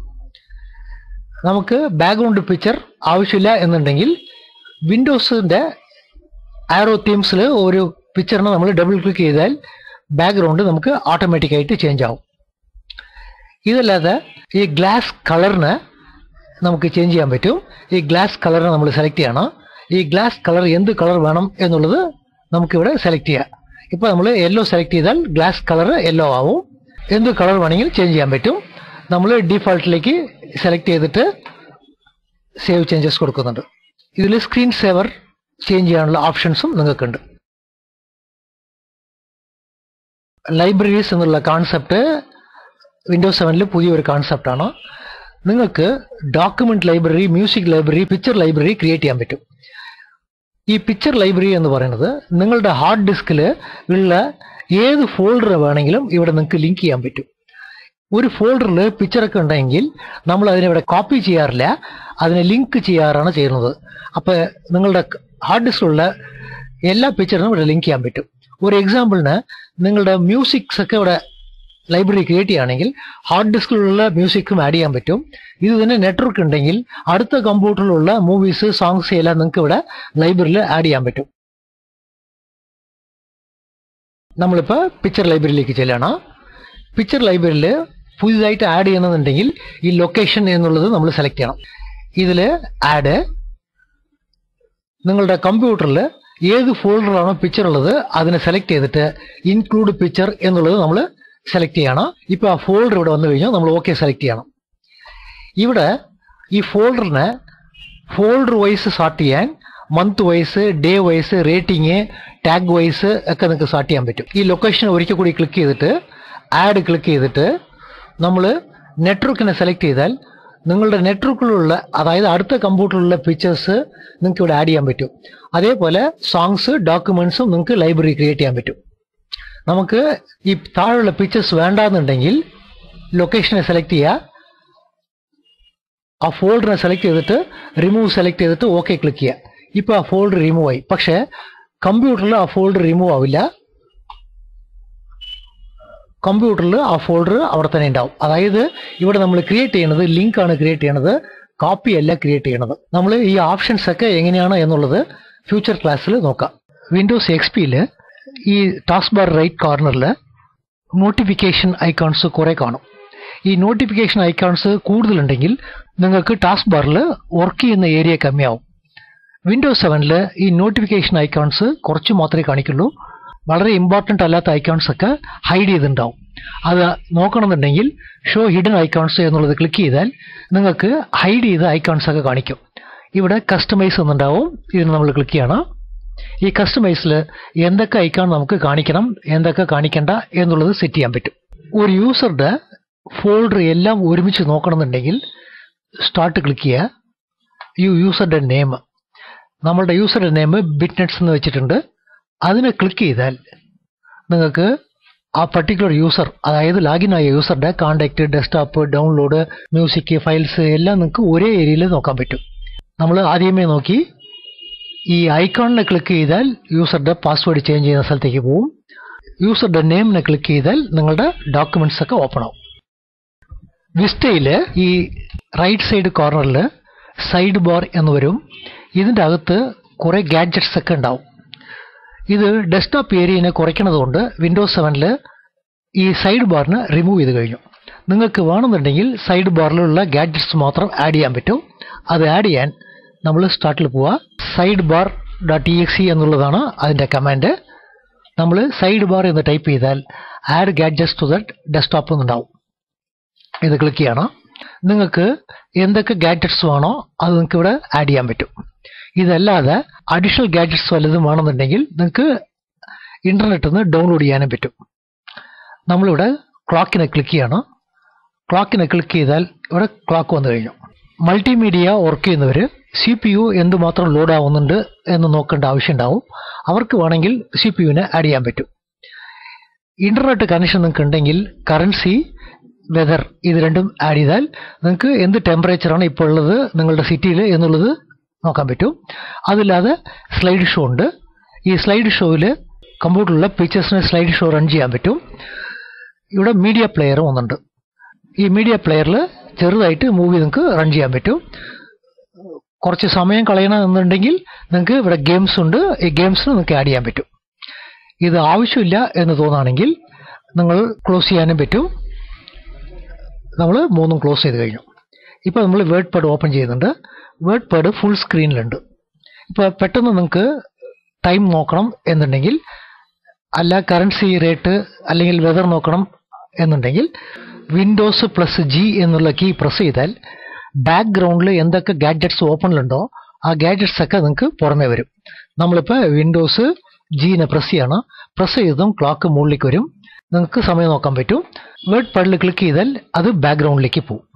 നമുക്ക് ബാക്ക്ഗ്രൗണ്ട് പിക്ചർ ആവശ്യമില്ല എന്നുണ്ടെങ്കിൽ വിൻഡോസിന്റെ ആരോ തീംസിൽ ഒരു പിക്ചറിനെ നമ്മൾ ഡബിൾ ക്ലിക്ക് ചെയ്താൽ ബാക്ക്ഗ്രൗണ്ട് നമുക്ക് ഓട്ടോമാറ്റിക്കായിട്ട് ചേഞ്ച് ആവും ഇതല്ലാതെ ഈ ഗ്ലാസ് കളറിന് നമുക്ക് ചേഞ്ച് ചെയ്യാൻ പറ്റും ഈ ഗ്ലാസ് കളറിനെ നമ്മൾ സെലക്ട് ചെയ്യണം ഈ ഗ്ലാസ് കളർ എന്ത് കളർ വേണം എന്നുള്ളത് നമുക്കിവിടെ സെലക്ട് ചെയ്യാം ഇപ്പോൾ നമ്മൾ യെല്ലോ സെലക്ട് ചെയ്താൽ ഗ്ലാസ് കളർ യെല്ലോ ആവും എന്ത് കളർ വേണമെങ്കിൽ ചേഞ്ച് ചെയ്യാൻ പറ്റും നമ്മൾ ഡീഫാൾട്ടിലേക്ക് സെലക്ട് ചെയ്തിട്ട് സേവ് ചേഞ്ചസ് കൊടുക്കുന്നുണ്ട് ഇതിൽ സ്ക്രീൻ സേവർ ചേഞ്ച് ചെയ്യാനുള്ള ഓപ്ഷൻസും നിങ്ങൾക്കുണ്ട് ലൈബ്രറീസ് എന്നുള്ള കോൺസെപ്റ്റ് വിൻഡോസ് സെവനിൽ പുതിയൊരു കോൺസെപ്റ്റാണ് നിങ്ങൾക്ക് document library music library picture library create ചെയ്യാൻ പറ്റും ഈ പിക്ചർ ലൈബ്രറി എന്ന് പറയുന്നത് നിങ്ങളുടെ ഹാർഡ് ഡിസ്കിൽ ഉള്ള ഏത് ഫോൾഡർ വേണമെങ്കിലും ഇവിടെ നിങ്ങൾക്ക് ലിങ്ക് ചെയ്യാൻ പറ്റും ഒരു ഫോൾഡറിൽ പിക്ചറൊക്കെ ഉണ്ടെങ്കിൽ നമ്മൾ അതിനെ ഇവിടെ കോപ്പി ചെയ്യാറില്ല അതിനെ ലിങ്ക് ചെയ്യാറാണ് ചെയ്യുന്നത് അപ്പോൾ നിങ്ങളുടെ ഹാർഡ് ഡിസ്കിലുള്ള എല്ലാ പിക്ചറിനും ഇവിടെ ലിങ്ക് ചെയ്യാൻ പറ്റും ഒരു എക്സാമ്പിളിന് നിങ്ങളുടെ മ്യൂസിക്സ് ഒക്കെ ഇവിടെ ലൈബ്രറി ക്രിയേറ്റ് ചെയ്യുകയാണെങ്കിൽ ഹാർഡ് ഡിസ്കിലുള്ള മ്യൂസിക്കും ആഡ് ചെയ്യാൻ പറ്റും ഇത് തന്നെ നെറ്റ്വർക്ക് ഉണ്ടെങ്കിൽ അടുത്ത കമ്പ്യൂട്ടറിലുള്ള മൂവീസ് സോങ്സ് എല്ലാം നിങ്ങൾക്ക് ഇവിടെ ലൈബ്രറിയിൽ ആഡ് ചെയ്യാൻ പറ്റും നമ്മളിപ്പോൾ പിക്ചർ ലൈബ്രറിയിലേക്ക് ചെല്ലണം പിക്ചർ ലൈബ്രറിയിൽ പുതിയതായിട്ട് ആഡ് ചെയ്യണമെന്നുണ്ടെങ്കിൽ ഈ ലൊക്കേഷൻ എന്നുള്ളത് നമ്മൾ സെലക്ട് ചെയ്യണം ഇതിൽ ആഡ് നിങ്ങളുടെ കമ്പ്യൂട്ടറിൽ ഏത് ഫോൾഡറിലാണോ പിക്ചർ ഉള്ളത് അതിനെ സെലക്ട് ചെയ്തിട്ട് ഇൻക്ലൂഡ് പിക്ചർ എന്നുള്ളത് നമ്മൾ സെലക്ട് ചെയ്യണം ഇപ്പോൾ ആ ഫോൾഡർ ഇവിടെ വന്നു കഴിഞ്ഞാൽ നമ്മൾ ഓക്കെ സെലക്ട് ചെയ്യണം ഇവിടെ ഈ ഫോൾഡറിനെ ഫോൾഡർ വൈസ് സോർട്ട് ചെയ്യാൻ month wise day wise rating tag wise ഒക്കെ നിങ്ങൾക്ക് സോർട്ട് ചെയ്യാൻ പറ്റും ഈ ലൊക്കേഷൻ ഒരിക്കൽ കൂടി ക്ലിക്ക് ചെയ്തിട്ട് ആഡ് ക്ലിക്ക് ചെയ്തിട്ട് നമ്മൾ നെറ്റ്വർക്കിനെ സെലക്ട് ചെയ്താൽ നിങ്ങളുടെ നെറ്റ്വർക്കിലുള്ള അതായത് അടുത്ത കമ്പ്യൂട്ടറിലുള്ള പിക്ചേഴ്സ് നിങ്ങൾക്ക് ഇവിടെ ആഡ് ചെയ്യാൻ പറ്റും അതേപോലെ സോങ്സ് ഡോക്യുമെന്റ്സും നിങ്ങൾക്ക് ലൈബ്രറി ക്രിയേറ്റ് ചെയ്യാൻ പറ്റും നമുക്ക് ഈ താഴെയുള്ള പിക്ചേഴ്സ് വേണ്ടാന്നുണ്ടെങ്കിൽ ലൊക്കേഷനെ സെലക്ട് ചെയ്യുക ആ ഫോൾഡറിനെ സെലക്ട് ചെയ്തിട്ട് റിമൂവ് സെലക്ട് ചെയ്തിട്ട് ഓക്കെ ക്ലിക്ക് ചെയ്യുക ഇപ്പോൾ ആ ഫോൾഡർ റിമൂവ് ആയി പക്ഷേ കമ്പ്യൂട്ടറിൽ ആ ഫോൾഡർ റിമൂവ് ആവില്ല കമ്പ്യൂട്ടറിൽ ആ ഫോൾഡർ അവിടെ തന്നെ ഉണ്ടാവും അതായത് ഇവിടെ നമ്മൾ ക്രിയേറ്റ് ചെയ്യുന്നത് ലിങ്ക് ആണ് ക്രിയേറ്റ് ചെയ്യണത് കോപ്പി അല്ല ക്രിയേറ്റ് ചെയ്യണത് നമ്മൾ ഈ ഓപ്ഷൻസ് ഒക്കെ എങ്ങനെയാണ് എന്നുള്ളത് ഫ്യൂച്ചർ ക്ലാസ്സിൽ നോക്കാം വിൻഡോസ് എക്സ് പിയിൽ ഈ ടാസ്ക് ബാർ റൈറ്റ് കോർണറിൽ നോട്ടിഫിക്കേഷൻ ഐക്കോൺസ് കുറെ കാണും ഈ നോട്ടിഫിക്കേഷൻ ഐക്കോൺസ് കൂടുതലുണ്ടെങ്കിൽ നിങ്ങൾക്ക് ടാസ്ക് ബാറിൽ വർക്ക് ചെയ്യുന്ന ഏരിയ കമ്മിയാവും വിൻഡോസ് സെവനിൽ ഈ നോട്ടിഫിക്കേഷൻ ഐക്കോൺസ് കുറച്ച് മാത്രമേ കാണിക്കുള്ളൂ വളരെ ഇമ്പോർട്ടൻ്റ് അല്ലാത്ത ഐക്കോൺസ് ഒക്കെ ഹൈഡ് ചെയ്തിട്ടുണ്ടാവും അത് നോക്കണമെന്നുണ്ടെങ്കിൽ ഷോ ഹിഡൻ ഐക്കോൺസ് എന്നുള്ളത് ക്ലിക്ക് ചെയ്താൽ നിങ്ങൾക്ക് ഹൈഡ് ചെയ്ത ഐക്കോൺസ് ഒക്കെ കാണിക്കും ഇവിടെ കസ്റ്റമൈസ് എന്നുണ്ടാവും ഇതിന് നമ്മൾ ക്ലിക്ക് ചെയ്യണം ഈ കസ്റ്റമൈസിൽ എന്തൊക്കെ ഐക്കോൺ നമുക്ക് കാണിക്കണം എന്തൊക്കെ കാണിക്കണ്ട എന്നുള്ളത് സെറ്റ് ചെയ്യാൻ പറ്റും ഒരു യൂസറുടെ ഫോൾഡർ എല്ലാം ഒരുമിച്ച് നോക്കണമെന്നുണ്ടെങ്കിൽ സ്റ്റാർട്ട് ക്ലിക്ക് ചെയ്യുക യു യൂസറുടെ നെയിം നമ്മളുടെ യൂസറുടെ നെയിം ബിറ്റ്നെറ്റ്സ് എന്ന് വെച്ചിട്ടുണ്ട് അതിനെ ക്ലിക്ക് ചെയ്താൽ നിങ്ങൾക്ക് ആ പർട്ടിക്കുലർ യൂസർ അതായത് ലാഗിൻ ആയ യൂസറുടെ contact desktop download music files എല്ലാം നിങ്ങൾക്ക് ഒരേ ഏരിയയിൽ നോക്കാൻ പറ്റും നമ്മൾ ആദ്യമേ നോക്കി ഈ ഐക്കോണിനെ ക്ലിക്ക് ചെയ്താൽ യൂസറുടെ പാസ്വേഡ് ചേഞ്ച് ചെയ്യുന്ന സ്ഥലത്തേക്ക് പോകും യൂസറുടെ നെയിമിനെ ക്ലിക്ക് ചെയ്താൽ നിങ്ങളുടെ ഡോക്യുമെന്റ്സ് ഒക്കെ ഓപ്പൺ ആവും വിസ്റ്റയിൽ ഈ റൈറ്റ് സൈഡ് കോർണറിൽ സൈഡ് ബാർ എന്ന് വരും ഇതിൻ്റെ അകത്ത് കുറേ ഗാഡ്ജറ്റ്സ് ഒക്കെ ഉണ്ടാവും ഇത് ഡെസ്ക്ടോപ്പ് ഏരിയനെ കുറയ്ക്കണതുകൊണ്ട് വിൻഡോസ് സെവനിൽ ഈ സൈഡ് ബാറിന് റിമൂവ് ചെയ്ത് കഴിഞ്ഞു നിങ്ങൾക്ക് വേണമെന്നുണ്ടെങ്കിൽ സൈഡ് ബാറിലുള്ള ഗാഡ്ജറ്റ്സ് മാത്രം ആഡ് ചെയ്യാൻ പറ്റും അത് ആഡ് ചെയ്യാൻ നമ്മൾ സ്റ്റാർട്ടിൽ പോവുക sidebar dot E X എന്നുള്ളതാണ് അതിൻ്റെ കമാൻഡ് നമ്മൾ സൈഡ് ബാർ എന്ന് ടൈപ്പ് ചെയ്താൽ add gadgets to that desktop എന്നുണ്ടാവും ഇത് ക്ലിക്ക് ചെയ്യണം നിങ്ങൾക്ക് എന്തൊക്കെ ഗാഡ്ജറ്റ്സ് വേണോ അത് നിങ്ങൾക്ക് ഇവിടെ ആഡ് ചെയ്യാൻ പറ്റും ഇതല്ലാതെ അഡീഷണൽ ഗാഡ്ജറ്റ്സ് വല്ലതും വേണമെന്നുണ്ടെങ്കിൽ നിങ്ങൾക്ക് ഇന്റർനെറ്റിൽ നിന്ന് ഡൗൺലോഡ് ചെയ്യാനും പറ്റും നമ്മളിവിടെ ക്ലോക്കിനെ ക്ലിക്ക് ചെയ്യണം ക്ലോക്കിനെ ക്ലിക്ക് ചെയ്താൽ ഇവിടെ ക്ലോക്ക് വന്നു കഴിഞ്ഞു മൾട്ടിമീഡിയ വർക്ക് ചെയ്യുന്നവർ സി പി യു എന്തുമാത്രം ലോഡ് ആവുന്നുണ്ട് എന്ന് നോക്കേണ്ട ആവശ്യമുണ്ടാവും അവർക്ക് വേണമെങ്കിൽ സി പി യുവിനെ ആഡ് ചെയ്യാൻ പറ്റും ഇന്റർനെറ്റ് കണക്ഷൻ നിങ്ങൾക്ക് ഉണ്ടെങ്കിൽ കറൻസി വെതർ ഇത് രണ്ടും ആഡ് ചെയ്താൽ നിങ്ങൾക്ക് എന്ത് ടെമ്പറേച്ചറാണ് ഇപ്പോൾ ഉള്ളത് നിങ്ങളുടെ സിറ്റിയിൽ എന്നുള്ളത് നോക്കാൻ പറ്റും അതില്ലാതെ സ്ലൈഡ് ഷോ ഉണ്ട് ഈ സ്ലൈഡ് ഷോയിൽ കമ്പ്യൂട്ടറിലുള്ള പിക്ചേഴ്സിന് സ്ലൈഡ് ഷോ റൺ ചെയ്യാൻ പറ്റും ഇവിടെ മീഡിയ പ്ലെയർ ഒന്നുണ്ട് ഈ മീഡിയ പ്ലെയറിൽ ചെറുതായിട്ട് മൂവി നിങ്ങൾക്ക് റൺ ചെയ്യാൻ പറ്റും കുറച്ച് സമയം കളയണമെന്നുണ്ടെങ്കിൽ നിങ്ങൾക്ക് ഇവിടെ ഗെയിംസ് ഉണ്ട് ഈ ഗെയിംസിന് നിങ്ങൾക്ക് ആഡ് ചെയ്യാൻ പറ്റും ഇത് ആവശ്യമില്ല എന്ന് തോന്നുകയാണെങ്കിൽ നിങ്ങൾ ക്ലോസ് ചെയ്യാനും പറ്റും നമ്മൾ മൂന്നും ക്ലോസ് ചെയ്ത് കഴിഞ്ഞു ഇപ്പോൾ നമ്മൾ വേർഡ് പാഡ് ഓപ്പൺ ചെയ്യുന്നുണ്ട് വേർഡ് പാഡ് ഫുൾ സ്ക്രീനിലുണ്ട് ഇപ്പോൾ പെട്ടെന്ന് നിങ്ങൾക്ക് ടൈം നോക്കണം എന്നുണ്ടെങ്കിൽ അല്ല കറൻസി റേറ്റ് അല്ലെങ്കിൽ വെതർ നോക്കണം എന്നുണ്ടെങ്കിൽ വിൻഡോസ് പ്ലസ് ജി എന്നുള്ള കീ പ്രസ് ചെയ്താൽ ബാക്ക്ഗ്രൗണ്ടിൽ എന്തൊക്കെ ഗാഡ്ജറ്റ്സ് ഓപ്പണിലുണ്ടോ ആ ഗാഡ്ജറ്റ്സ് ഒക്കെ നിങ്ങൾക്ക് പുറമേ വരും നമ്മളിപ്പോൾ വിൻഡോസ് ജീനെ പ്രസ് ചെയ്യണം പ്രസ് ചെയ്തതും ക്ലോക്ക് മുകളിലേക്ക് വരും നിങ്ങൾക്ക് സമയം നോക്കാൻ പറ്റും വേർഡ് പാഡിൽ ക്ലിക്ക് ചെയ്താൽ അത് ബാക്ക്ഗ്രൗണ്ടിലേക്ക് പോകും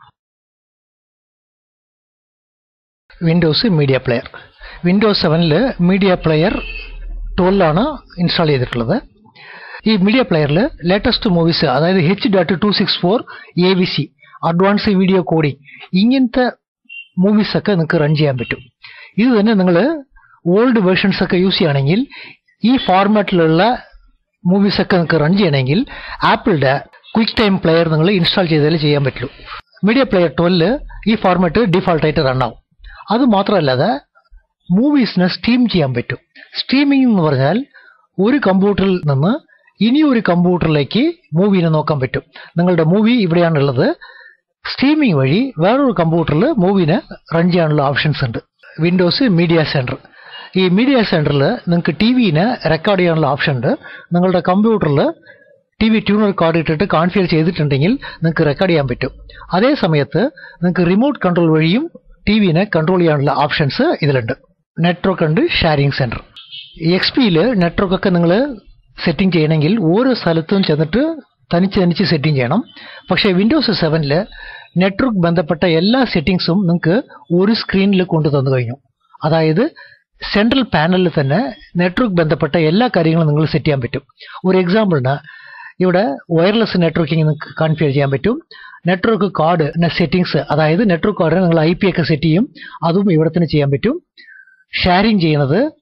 വിൻഡോസ് മീഡിയ പ്ലെയർ വിൻഡോസ് സെവനിൽ മീഡിയ പ്ലെയർ ട്വൽവ് ഇൻസ്റ്റാൾ ചെയ്തിട്ടുള്ളത് ഈ മീഡിയ പ്ലെയറിൽ ലേറ്റസ്റ്റ് മൂവീസ് അതായത് H dot two six four A V C advance video coding ഇങ്ങനത്തെ മൂവീസ് ഒക്കെ നിങ്ങൾക്ക് റൺ ചെയ്യാൻ പറ്റും ഇത് തന്നെ നിങ്ങൾ ഓൾഡ് വേർഷൻസ് ഒക്കെ യൂസ് ചെയ്യുകയാണെങ്കിൽ ഈ ഫോർമാറ്റിലുള്ള മൂവീസ് ഒക്കെ നിങ്ങൾക്ക് റൺ ചെയ്യണമെങ്കിൽ ആപ്പിളിന്റെ ക്വിക്ക് ടൈം പ്ലെയർ നിങ്ങൾ ഇൻസ്റ്റാൾ ചെയ്താലേ ചെയ്യാൻ പറ്റുള്ളൂ മീഡിയ പ്ലെയർ ട്വൽവ് ഈ ഫോർമാറ്റ് ഡിഫോൾട്ടായിട്ട് റൺ ആവും അത് മാത്രമല്ലാതെ മൂവീസിനെ സ്ട്രീം ചെയ്യാൻ പറ്റും സ്ട്രീമിംഗ് എന്ന് പറഞ്ഞാൽ ഒരു കമ്പ്യൂട്ടറിൽ നിന്ന് ഇനി ഒരു കമ്പ്യൂട്ടറിലേക്ക് മൂവിനെ നോക്കാൻ പറ്റും നിങ്ങളുടെ മൂവി ഇവിടെയാണുള്ളത് സ്ട്രീമിംഗ് വഴി വേറൊരു കമ്പ്യൂട്ടറിൽ മൂവിനെ റൺ ചെയ്യാനുള്ള ഓപ്ഷൻസ് ഉണ്ട് വിൻഡോസ് മീഡിയ സെൻറ്റർ ഈ മീഡിയ സെൻറ്ററിൽ നിങ്ങൾക്ക് ടി വിനെ റെക്കോർഡ് ചെയ്യാനുള്ള ഓപ്ഷൻ ഉണ്ട് നിങ്ങളുടെ കമ്പ്യൂട്ടറിൽ ടി വി ട്യൂണർ കാർഡ് ഇട്ടിട്ട് കോൺഫിഗർ ചെയ്തിട്ടുണ്ടെങ്കിൽ നിങ്ങൾക്ക് റെക്കോർഡ് ചെയ്യാൻ പറ്റും അതേ സമയത്ത് നിങ്ങൾക്ക് റിമോട്ട് കൺട്രോൾ വഴിയും ടി വിനെ കൺട്രോൾ ചെയ്യാനുള്ള ഓപ്ഷൻസ് ഇതിലുണ്ട് നെറ്റ്വർക്ക് ഉണ്ട് ഷെയറിംഗ് സെൻറ്റർ എക്സ് പിയിൽ നെറ്റ്വർക്ക് ഒക്കെ നിങ്ങൾ സെറ്റിംഗ് ചെയ്യണമെങ്കിൽ ഓരോ സ്ഥലത്തും ചെന്നിട്ട് തനിച്ച് തനിച്ച് സെറ്റിംഗ് ചെയ്യണം പക്ഷേ വിൻഡോസ് സെവനിൽ നെറ്റ്വർക്ക് ബന്ധപ്പെട്ട എല്ലാ സെറ്റിംഗ്സും നിങ്ങൾക്ക് ഒരു സ്ക്രീനിൽ കൊണ്ടു തന്നു കഴിഞ്ഞു അതായത് സെൻട്രൽ പാനലിൽ തന്നെ നെറ്റ്വർക്ക് ബന്ധപ്പെട്ട എല്ലാ കാര്യങ്ങളും നിങ്ങൾ സെറ്റ് ചെയ്യാൻ പറ്റും ഒരു എക്സാമ്പിളിന് ഇവിടെ വയർലെസ് നെറ്റ്വർക്കിംഗ് നിങ്ങൾക്ക് കോൺഫിഗർ ചെയ്യാൻ പറ്റും നെറ്റ്വർക്ക് കാർഡ് സെറ്റിംഗ്സ് അതായത് നെറ്റ്വർക്ക് കാർഡിന് നിങ്ങൾ ഐ പി ഒക്കെ സെറ്റ് ചെയ്യും അതും ഇവിടെ തന്നെ ചെയ്യാൻ പറ്റും ഷെയറിംഗ് ചെയ്യുന്നത്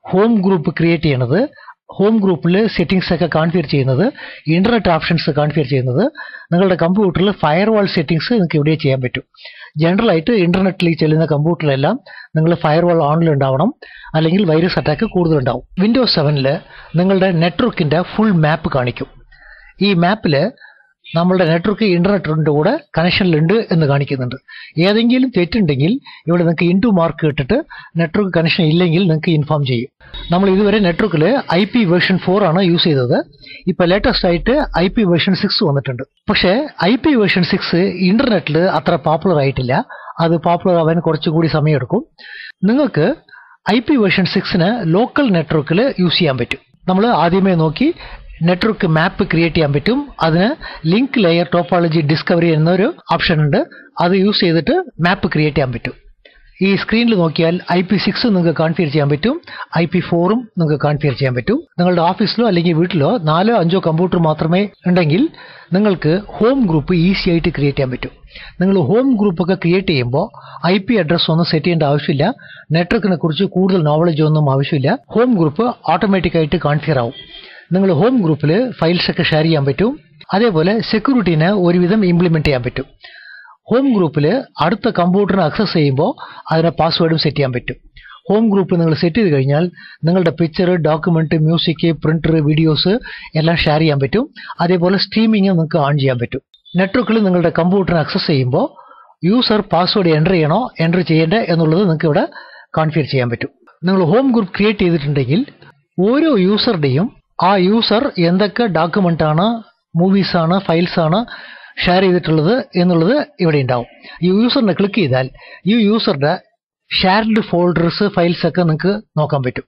ഹോം ഗ്രൂപ്പ് ക്രിയേറ്റ് ചെയ്യണത് ഹോം ഗ്രൂപ്പിൽ സെറ്റിംഗ്സ് ഒക്കെ കോൺഫിഗർ ചെയ്യുന്നത് ഇന്റർനെറ്റ് ഓപ്ഷൻസ് കോൺഫിഗർ ചെയ്യുന്നത് നിങ്ങളുടെ കമ്പ്യൂട്ടറിൽ ഫയർവാൾ സെറ്റിംഗ്സ് നിങ്ങൾക്ക് ഇവിടെ ചെയ്യാൻ പറ്റും ജനറൽ ആയിട്ട് ഇന്റർനെറ്റിൽ ചെല്ലുന്ന കമ്പ്യൂട്ടറിലെല്ലാം നിങ്ങൾ ഫയർവാൾ ഓണിൽ ഉണ്ടാവണം അല്ലെങ്കിൽ വൈറസ് അറ്റാക്ക് കൂടുതൽ ഉണ്ടാവും വിൻഡോസ് സെവനിൽ നിങ്ങളുടെ നെറ്റ്വർക്കിന്റെ ഫുൾ മാപ്പ് കാണിക്കും ഈ മാപ്പിൽ നമ്മളുടെ നെറ്റ്വർക്ക് ഇന്റർനെറ്റിന്റെ കൂടെ കണക്ഷനിലുണ്ട് എന്ന് കാണിക്കുന്നുണ്ട് ഏതെങ്കിലും തെറ്റുണ്ടെങ്കിൽ ഇവിടെ നിങ്ങൾക്ക് ഇൻറ്റു മാർക്ക് ഇട്ടിട്ട് നെറ്റ്വർക്ക് കണക്ഷൻ ഇല്ലെങ്കിൽ നിങ്ങൾക്ക് ഇൻഫോം ചെയ്യും നമ്മൾ ഇതുവരെ നെറ്റ്വർക്കിൽ ഐ പി വേർഷൻ ഫോർ ആണ് യൂസ് ചെയ്തത് ഇപ്പൊ ലേറ്റസ്റ്റ് ആയിട്ട് ഐ പി വേർഷൻ സിക്സ് വന്നിട്ടുണ്ട് പക്ഷേ ഐ പി വേർഷൻ സിക്സ് ഇന്റർനെറ്റിൽ അത്ര പോപ്പുലർ ആയിട്ടില്ല അത് പോപ്പുലർ ആവാൻ കുറച്ചുകൂടി സമയമെടുക്കും നിങ്ങൾക്ക് ഐ പി വേർഷൻ സിക്സിന് ലോക്കൽ നെറ്റ്വർക്കിൽ യൂസ് ചെയ്യാൻ പറ്റും നമ്മൾ ആദ്യമേ നോക്കി നെറ്റ്വർക്ക് മാപ്പ് ക്രിയേറ്റ് ചെയ്യാൻ പറ്റും അതിന് ലിങ്ക് ലെയർ ടോപ്പോളജി ഡിസ്കവറി എന്നൊരു ഓപ്ഷൻ ഉണ്ട് അത് യൂസ് ചെയ്തിട്ട് മാപ്പ് ക്രിയേറ്റ് ചെയ്യാൻ പറ്റും ഈ സ്ക്രീനിൽ നോക്കിയാൽ ഐ പി സിക്സ് നിങ്ങൾക്ക് കോൺഫിഗർ ചെയ്യാൻ പറ്റും ഐ പി ഫോറും നിങ്ങൾക്ക് കോൺഫിഗർ ചെയ്യാൻ പറ്റും നിങ്ങളുടെ ഓഫീസിലോ അല്ലെങ്കിൽ വീട്ടിലോ നാലോ അഞ്ചോ കമ്പ്യൂട്ടർ മാത്രമേ ഉണ്ടെങ്കിൽ നിങ്ങൾക്ക് ഹോം ഗ്രൂപ്പ് ഈസി ആയിട്ട് ക്രിയേറ്റ് ചെയ്യാൻ പറ്റും നിങ്ങൾ ഹോം ഗ്രൂപ്പ് ഒക്കെ ക്രിയേറ്റ് ചെയ്യുമ്പോൾ ഐ പി അഡ്രസ് ഒന്നും സെറ്റ് ചെയ്യേണ്ട ആവശ്യമില്ല നെറ്റ്വർക്കിനെ കുറിച്ച് കൂടുതൽ നോളജ് ഒന്നും ആവശ്യമില്ല ഹോം ഗ്രൂപ്പ് ഓട്ടോമാറ്റിക് ആയിട്ട് കോൺഫിഗർ ആവും നിങ്ങൾ ഹോം ഗ്രൂപ്പിൽ ഫയൽസ് ഒക്കെ ഷെയർ ചെയ്യാൻ പറ്റും അതേപോലെ സെക്യൂരിറ്റീനെ ഒരുവിധം ഇംപ്ലിമെന്റ് ചെയ്യാൻ പറ്റും ഹോം ഗ്രൂപ്പിൽ അടുത്ത കമ്പ്യൂട്ടറിനെ ആക്സസ് ചെയ്യുമ്പോൾ അതിനെ പാസ്വേഡും സെറ്റ് ചെയ്യാൻ പറ്റും ഹോം ഗ്രൂപ്പ് നിങ്ങൾ സെറ്റ് ചെയ്ത് കഴിഞ്ഞാൽ നിങ്ങളുടെ picture document music printer videos എല്ലാം ഷെയർ ചെയ്യാൻ പറ്റും അതേപോലെ സ്ട്രീമിംഗ് നിങ്ങൾക്ക് ഓൺ ചെയ്യാൻ പറ്റും നെറ്റ്വർക്കിൽ നിങ്ങളുടെ കമ്പ്യൂട്ടറിനെ ആക്സസ് ചെയ്യുമ്പോൾ യൂസർ പാസ്വേഡ് എൻ്റർ ചെയ്യണോ എൻ്റർ ചെയ്യേണ്ടേ എന്നുള്ളത് നിങ്ങൾക്ക് ഇവിടെ കോൺഫിഗർ ചെയ്യാൻ പറ്റും നിങ്ങൾ ഹോം ഗ്രൂപ്പ് ക്രിയേറ്റ് ചെയ്തിട്ടുണ്ടെങ്കിൽ ഓരോ യൂസറുടെയും ആ യൂസർ എന്തൊക്കെ ഡോക്യുമെന്റ് ആണ് മൂവീസ് ആണ് ഫയൽസ് ആണ് ഷെയർ ചെയ്തിട്ടുള്ളത് എന്നുള്ളത് ഇവിടെ ഉണ്ടാവും ഈ യൂസറിനെ ക്ലിക്ക് ചെയ്താൽ ഈ യൂസറുടെ ഷെയർഡ് ഫോൾഡേഴ്സ് ഫയൽസ് ഒക്കെ നിങ്ങൾക്ക് നോക്കാൻ പറ്റും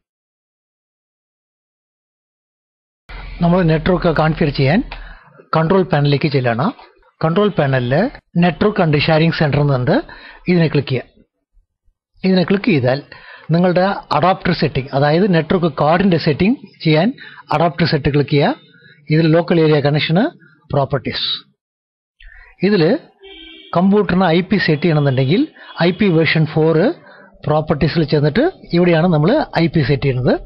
നമ്മൾ നെറ്റ്വർക്ക് കോൺഫിഗർ ചെയ്യാൻ കൺട്രോൾ പാനലിലേക്ക് ചെല്ലണം കൺട്രോൾ പാനലിൽ നെറ്റ്വർക്ക് ആൻഡ് ഷെയറിംഗ് സെന്റർ എന്നുണ്ട് ഇതിനെ ക്ലിക്ക് ചെയ്യുക ഇതിനെ ക്ലിക്ക് ചെയ്താൽ നിങ്ങളുടെ അഡാപ്റ്റർ സെറ്റിംഗ് അതായത് നെറ്റ്വർക്ക് കാർഡിന്റെ സെറ്റിംഗ് ചെയ്യാൻ അഡാപ്റ്റർ സെറ്റ് ക്ലിക്ക് ചെയ്യുക ഇതിൽ ലോക്കൽ ഏരിയ കണക്ഷന് പ്രോപ്പർട്ടീസ് ഇതിൽ കമ്പ്യൂട്ടറിന് ഐ പി സെറ്റ് ചെയ്യണമെന്നുണ്ടെങ്കിൽ ഐ പി വേർഷൻ ഫോറ് പ്രോപ്പർട്ടീസിൽ ചെന്നിട്ട് ഇവിടെയാണ് നമ്മൾ ഐ പി സെറ്റ് ചെയ്യുന്നത്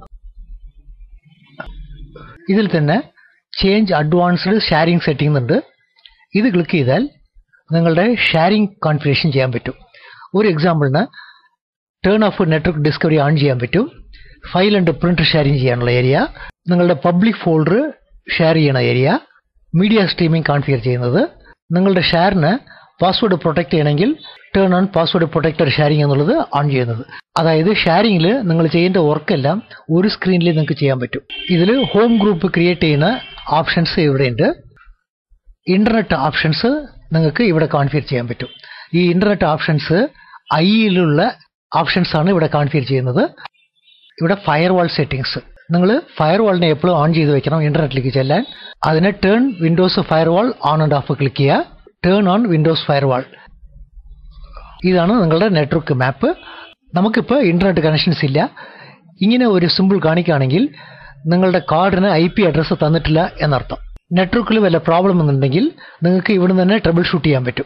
ഇതിൽ തന്നെ ചേഞ്ച് അഡ്വാൻസ്ഡ് ഷെയറിംഗ് സെറ്റിംഗ് ഉണ്ട് ഇത് ക്ലിക്ക് ചെയ്താൽ നിങ്ങളുടെ ഷെയറിംഗ് കോൺഫിഗറേഷൻ ചെയ്യാൻ പറ്റും ഒരു എക്സാമ്പിളിന് turn off network discovery on ചെയ്യാൻ പറ്റും ഫയൽ ആൻഡ് പ്രിന്റ് ഷെയറിംഗ് ചെയ്യാനുള്ള ഏരിയ നിങ്ങളുടെ പബ്ലിക് ഫോൾഡർ ഷെയർ ചെയ്യണ ഏരിയ മീഡിയ സ്ട്രീമിംഗ് കോൺഫിഗർ ചെയ്യുന്നത് നിങ്ങളുടെ ഷെയറിന് പാസ്വേഡ് പ്രൊട്ടക്ട് ചെയ്യണമെങ്കിൽ turn on password protector sharing എന്നുള്ളത് ഓൺ ചെയ്യുന്നത് അതായത് ഷെയറിംഗിൽ നിങ്ങൾ ചെയ്യേണ്ട വർക്കെല്ലാം ഒരു സ്ക്രീനിൽ നിങ്ങൾക്ക് ചെയ്യാൻ പറ്റും ഇതിൽ ഹോം ഗ്രൂപ്പ് ക്രിയേറ്റ് ചെയ്യുന്ന ഓപ്ഷൻസ് ഇവിടെയുണ്ട് ഇന്റർനെറ്റ് ഓപ്ഷൻസ് നിങ്ങൾക്ക് ഇവിടെ കോൺഫിഗർ ചെയ്യാൻ പറ്റും ഈ ഇന്റർനെറ്റ് ഓപ്ഷൻസ് ഐയിലുള്ള ഓപ്ഷൻസ് ആണ് ഇവിടെ കോൺഫിഗർ ചെയ്യുന്നത് ഇവിടെ ഫയർവാൾ സെറ്റിംഗ്സ് നിങ്ങൾ ഫയർവാളിനെ എപ്പോഴും ഓൺ ചെയ്ത് വെക്കണം ഇന്റർനെറ്റിലേക്ക് ചെല്ലാൻ അതിന് turn Windows firewall on and off click ചെയ്യുക ടേൺ ഓൺ വിൻഡോസ് ഫയർവാൾ ഇതാണ് നിങ്ങളുടെ നെറ്റ്വർക്ക് മാപ്പ് നമുക്കിപ്പോൾ ഇന്റർനെറ്റ് കണക്ഷൻസ് ഇല്ല ഇങ്ങനെ ഒരു സിമ്പിൾ കാണിക്കുകയാണെങ്കിൽ നിങ്ങളുടെ കാർഡിന് ഐ പി അഡ്രസ്സ് തന്നിട്ടില്ല എന്നർത്ഥം നെറ്റ്വർക്കിൽ വല്ല പ്രോബ്ലം എന്നുണ്ടെങ്കിൽ നിങ്ങൾക്ക് ഇവിടെ തന്നെ ട്രബിൾ ഷൂട്ട് ചെയ്യാൻ പറ്റും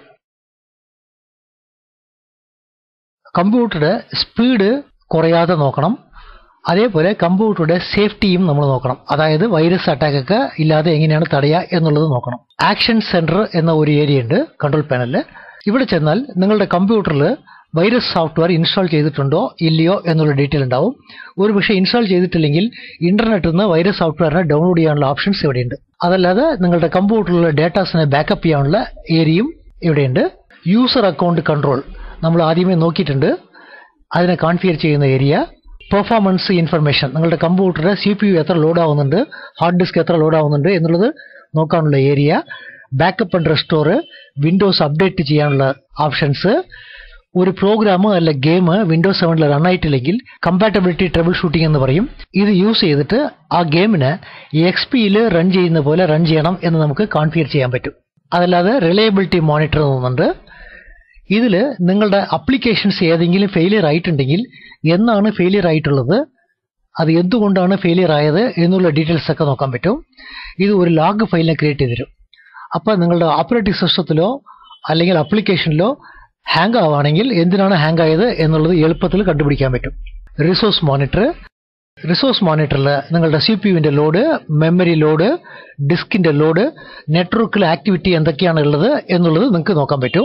കമ്പ്യൂട്ടറുടെ സ്പീഡ് കുറയാതെ നോക്കണം അതേപോലെ കമ്പ്യൂട്ടറുടെ സേഫ്റ്റിയും നമ്മൾ നോക്കണം അതായത് വൈറസ് അറ്റാക്ക് ഒക്കെ ഇല്ലാതെ എങ്ങനെയാണ് തടയുക എന്നുള്ളത് നോക്കണം ആക്ഷൻ സെന്റർ എന്ന ഒരു ഏരിയ ഉണ്ട് കൺട്രോൾ പാനലിൽ ഇവിടെ ചെന്നാൽ നിങ്ങളുടെ കമ്പ്യൂട്ടറിൽ വൈറസ് സോഫ്റ്റ്വെയർ ഇൻസ്റ്റാൾ ചെയ്തിട്ടുണ്ടോ ഇല്ലയോ എന്നുള്ള ഡീറ്റെയിൽ ഉണ്ടാവും ഒരു പക്ഷേ ഇൻസ്റ്റാൾ ചെയ്തിട്ടില്ലെങ്കിൽ ഇന്റർനെറ്റിൽ നിന്ന് വൈറസ് സോഫ്റ്റ്വെയറിനെ ഡൗൺലോഡ് ചെയ്യാനുള്ള ഓപ്ഷൻസ് ഇവിടെയുണ്ട് അതല്ലാതെ നിങ്ങളുടെ കമ്പ്യൂട്ടറിലെ ഡേറ്റാസിനെ ബാക്കപ്പ് ചെയ്യാനുള്ള ഏരിയയും ഇവിടെയുണ്ട് യൂസർ അക്കൗണ്ട് കൺട്രോൾ നമ്മൾ ആദ്യമേ നോക്കിയിട്ടുണ്ട് അതിനെ കോൺഫിഗർ ചെയ്യുന്ന ഏരിയ പെർഫോമൻസ് ഇൻഫർമേഷൻ നിങ്ങളുടെ കമ്പ്യൂട്ടറിൽ സി പി യു എത്ര ലോഡ് ആവുന്നുണ്ട് ഹാർഡ് ഡിസ്ക് എത്ര ലോഡ് ആവുന്നുണ്ട് എന്നുള്ളത് നോക്കാനുള്ള area backup and restore Windows update ചെയ്യാനുള്ള ഓപ്ഷൻസ് ഒരു പ്രോഗ്രാം അല്ല ഗെയിം വിൻഡോസ് സെവനിൽ റൺ ആയിട്ടില്ലെങ്കിൽ കമ്പാറ്റബിലിറ്റി ട്രബിൾ ഷൂട്ടിംഗ് എന്ന് പറയും ഇത് യൂസ് ചെയ്തിട്ട് ആ ഗെയിമിന് എക്സ് പിയിൽ റൺ ചെയ്യുന്ന പോലെ റൺ ചെയ്യണം എന്ന് നമുക്ക് കോൺഫിഗർ ചെയ്യാൻ പറ്റും അതല്ലാതെ റിലയബിലിറ്റി മോണിറ്റർ എന്നുണ്ട് ഇതിൽ നിങ്ങളുടെ അപ്ലിക്കേഷൻസ് ഏതെങ്കിലും ഫെയിലിയർ ആയിട്ടുണ്ടെങ്കിൽ എന്നാണ് ഫെയിലിയർ ആയിട്ടുള്ളത് അത് എന്തുകൊണ്ടാണ് ഫെയിലിയർ ആയത് എന്നുള്ള ഡീറ്റെയിൽസ് ഒക്കെ നോക്കാൻ പറ്റും ഇത് ഒരു ലോഗ് ഫയലിനെ ക്രിയേറ്റ് ചെയ്ത് തരും അപ്പോൾ നിങ്ങളുടെ ഓപ്പറേറ്റിംഗ് സിസ്റ്റത്തിലോ അല്ലെങ്കിൽ അപ്ലിക്കേഷനിലോ ഹാങ് ആവുകയാണെങ്കിൽ എന്തിനാണ് ഹാങ് ആയത് എന്നുള്ളത് എളുപ്പത്തിൽ കണ്ടുപിടിക്കാൻ പറ്റും റിസോഴ്സ് മോണിറ്റർ റിസോഴ്സ് മോണിറ്ററിൽ നിങ്ങളുടെ സി പി യുവിൻ്റെ ലോഡ് മെമ്മറി ലോഡ് ഡിസ്കിൻ്റെ ലോഡ് നെറ്റ്വർക്കിലെ ആക്ടിവിറ്റി എന്തൊക്കെയാണ് ഉള്ളത് എന്നുള്ളത് നിങ്ങൾക്ക് നോക്കാൻ പറ്റും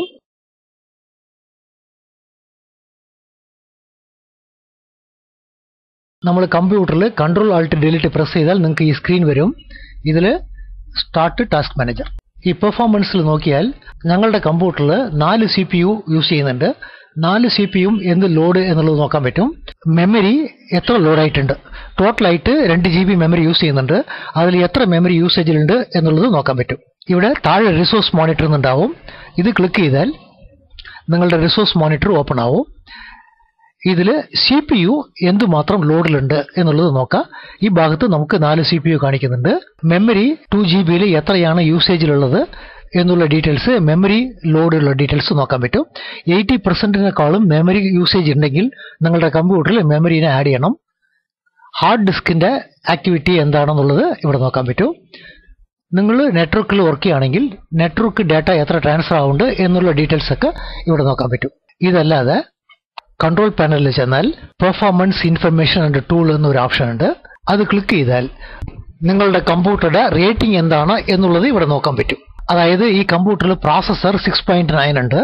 നമ്മൾ കമ്പ്യൂട്ടറിൽ കൺട്രോൾ ആൾട്ട് ഡിലീറ്റ് പ്രസ് ചെയ്താൽ നിങ്ങൾക്ക് ഈ സ്ക്രീൻ വരും ഇതിൽ സ്റ്റാർട്ട് ടാസ്ക് മാനേജർ ഈ പെർഫോമൻസിൽ നോക്കിയാൽ ഞങ്ങളുടെ കമ്പ്യൂട്ടറിൽ നാല് സി പി യു യൂസ് ചെയ്യുന്നുണ്ട് നാല് സി പി യും എന്ത് ലോഡ് എന്നുള്ളത് നോക്കാൻ പറ്റും മെമ്മറി എത്ര ലോഡായിട്ടുണ്ട് ടോട്ടലായിട്ട് രണ്ട് ജി ബി മെമ്മറി യൂസ് ചെയ്യുന്നുണ്ട് അതിൽ എത്ര മെമ്മറി യൂസേജിലുണ്ട് എന്നുള്ളത് നോക്കാൻ പറ്റും ഇവിടെ താഴെ റിസോഴ്സ് മോണിറ്റർ എന്നുണ്ടാവും ഇത് ക്ലിക്ക് ചെയ്താൽ നിങ്ങളുടെ റിസോഴ്സ് മോണിറ്റർ ഓപ്പൺ ആവും ഇതിൽ സി പി യു എന്തുമാത്രം ലോഡിലുണ്ട് എന്നുള്ളത് നോക്കാം ഈ ഭാഗത്ത് നമുക്ക് നാല് സി പി യു കാണിക്കുന്നുണ്ട് മെമ്മറി ടു ജി ബിയിൽ എത്രയാണ് യൂസേജിലുള്ളത് എന്നുള്ള ഡീറ്റെയിൽസ് മെമ്മറി ലോഡുള്ള ഡീറ്റെയിൽസ് നോക്കാൻ പറ്റും എയ്റ്റി പെർസെൻറ്റിനേക്കാളും മെമ്മറി യൂസേജ് ഉണ്ടെങ്കിൽ നിങ്ങളുടെ കമ്പ്യൂട്ടറിൽ മെമ്മറീനെ ആഡ് ചെയ്യണം ഹാർഡ് ഡിസ്കിൻ്റെ ആക്ടിവിറ്റി എന്താണെന്നുള്ളത് ഇവിടെ നോക്കാൻ പറ്റും നിങ്ങൾ നെറ്റ്വർക്കിൽ വർക്ക് ചെയ്യുകയാണെങ്കിൽ നെറ്റ്വർക്ക് ഡാറ്റ എത്ര ട്രാൻസ്ഫർ ആവുന്നുണ്ട് എന്നുള്ള ഡീറ്റെയിൽസ് ഒക്കെ ഇവിടെ നോക്കാൻ പറ്റും ഇതല്ലാതെ കൺട്രോൾ പാനലിൽ ചെന്നാൽ പെർഫോമൻസ് ഇൻഫർമേഷൻ ആൻഡ് ടൂൾ എന്നൊരു ഓപ്ഷൻ ഉണ്ട് അത് ക്ലിക്ക് ചെയ്താൽ നിങ്ങളുടെ കമ്പ്യൂട്ടറുടെ റേറ്റിംഗ് എന്താണ് എന്നുള്ളത് ഇവിടെ നോക്കാൻ പറ്റും അതായത് ഈ കമ്പ്യൂട്ടറിൽ പ്രോസസർ സിക്സ് പോയിന്റ് നയൻ ഉണ്ട്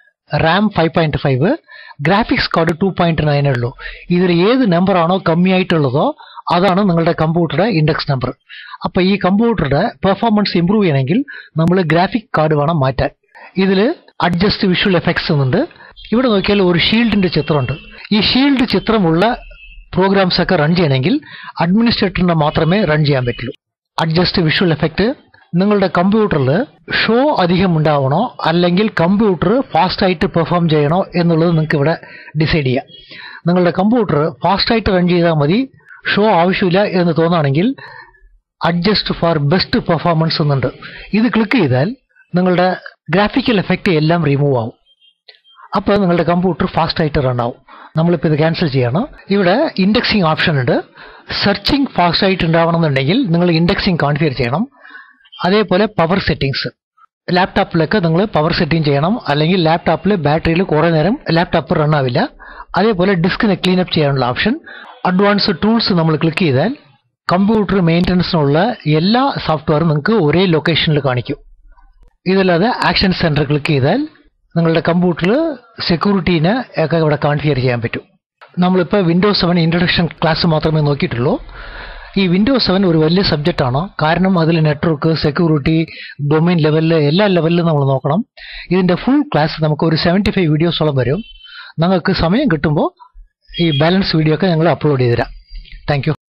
RAM five point five graphics card two point nine ഉള്ളൂ ഇതിൽ ഏത് നമ്പറാണോ കമ്മിയായിട്ടുള്ളതോ അതാണ് നിങ്ങളുടെ കമ്പ്യൂട്ടറുടെ ഇൻഡെക്സ് നമ്പർ അപ്പൊ ഈ കമ്പ്യൂട്ടറുടെ പെർഫോമൻസ് ഇംപ്രൂവ് ചെയ്യണമെങ്കിൽ നമ്മൾ ഗ്രാഫിക് കാർഡ് വേണം മാറ്റാൻ ഇതിൽ അഡ്ജസ്റ്റ് വിഷ്വൽ എഫക്ട്സ് എന്നുണ്ട് ഇവിടെ നോക്കിയാൽ ഒരു ഷീൽഡിന്റെ ചിത്രമുണ്ട് ഈ ഷീൽഡ് ചിത്രമുള്ള പ്രോഗ്രാംസ് ഒക്കെ റൺ ചെയ്യണമെങ്കിൽ അഡ്മിനിസ്ട്രേറ്ററിന് മാത്രമേ റൺ ചെയ്യാൻ പറ്റുള്ളൂ അഡ്ജസ്റ്റ് വിഷ്വൽ എഫക്റ്റ് നിങ്ങളുടെ കമ്പ്യൂട്ടറിൽ ഷോ അധികം ഉണ്ടാവണോ അല്ലെങ്കിൽ കമ്പ്യൂട്ടർ ഫാസ്റ്റായിട്ട് പെർഫോം ചെയ്യണോ എന്നുള്ളത് നിങ്ങൾക്ക് ഇവിടെ ഡിസൈഡ് ചെയ്യാം നിങ്ങളുടെ കമ്പ്യൂട്ടർ ഫാസ്റ്റായിട്ട് റൺ ചെയ്താൽ മതി ഷോ ആവശ്യമില്ല എന്ന് തോന്നുകയാണെങ്കിൽ അഡ്ജസ്റ്റ് ഫോർ ബെസ്റ്റ് പെർഫോമൻസ് എന്നുണ്ട് ഇത് ക്ലിക്ക് ചെയ്താൽ നിങ്ങളുടെ ഗ്രാഫിക്കൽ എഫക്റ്റ് എല്ലാം റിമൂവ് ആവും അപ്പോൾ നിങ്ങളുടെ കമ്പ്യൂട്ടർ ഫാസ്റ്റായിട്ട് റൺ ആവും നമ്മളിപ്പോൾ ഇത് ക്യാൻസൽ ചെയ്യണം ഇവിടെ ഇൻഡെക്സിങ് ഓപ്ഷൻ ഉണ്ട് സെർച്ചിങ് ഫാസ്റ്റായിട്ട് ഉണ്ടാവണമെന്നുണ്ടെങ്കിൽ നിങ്ങൾ ഇൻഡെക്സിങ് കോൺഫിഗർ ചെയ്യണം അതേപോലെ പവർ സെറ്റിങ്സ് ലാപ്ടോപ്പിലൊക്കെ നിങ്ങൾ പവർ സെറ്റിംഗ് ചെയ്യണം അല്ലെങ്കിൽ ലാപ്ടോപ്പിൽ ബാറ്ററിയിൽ കുറേ നേരം ലാപ്ടോപ്പ് റൺ ആവില്ല അതേപോലെ ഡിസ്കിനെ ക്ലീനപ്പ് ചെയ്യാനുള്ള ഓപ്ഷൻ അഡ്വാൻസ് ടൂൾസ് നമ്മൾ ക്ലിക്ക് ചെയ്താൽ കമ്പ്യൂട്ടർ മെയിൻ്റനൻസിനുള്ള എല്ലാ സോഫ്റ്റ്വെയറും നിങ്ങൾക്ക് ഒരേ ലൊക്കേഷനിൽ കാണിക്കും ഇതല്ലാതെ ആക്ഷൻ സെൻറ്റർ ക്ലിക്ക് ചെയ്താൽ നിങ്ങളുടെ കമ്പ്യൂട്ടറിൽ സെക്യൂരിറ്റീനെ ഒക്കെ ഇവിടെ കോൺഫിഗർ ചെയ്യാൻ പറ്റും നമ്മളിപ്പോൾ വിൻഡോസ് സെവൻ ഇൻട്രൊഡക്ഷൻ ക്ലാസ് മാത്രമേ നോക്കിയിട്ടുള്ളൂ ഈ വിൻഡോസ് സെവൻ ഒരു വലിയ സബ്ജക്റ്റാണ് കാരണം അതിൽ നെറ്റ്വർക്ക് സെക്യൂരിറ്റി ഡൊമൈൻ ലെവലിൽ എല്ലാ ലെവലിലും നമ്മൾ നോക്കണം ഇതിൻ്റെ ഫുൾ ക്ലാസ് നമുക്ക് ഒരു സെവൻറ്റി ഫൈവ് വീഡിയോസോളം വരും നിങ്ങൾക്ക് സമയം കിട്ടുമ്പോൾ ഈ ബാലൻസ് വീഡിയോ ഒക്കെ ഞങ്ങൾ അപ്ലോഡ് ചെയ്ത് തരാം താങ്ക്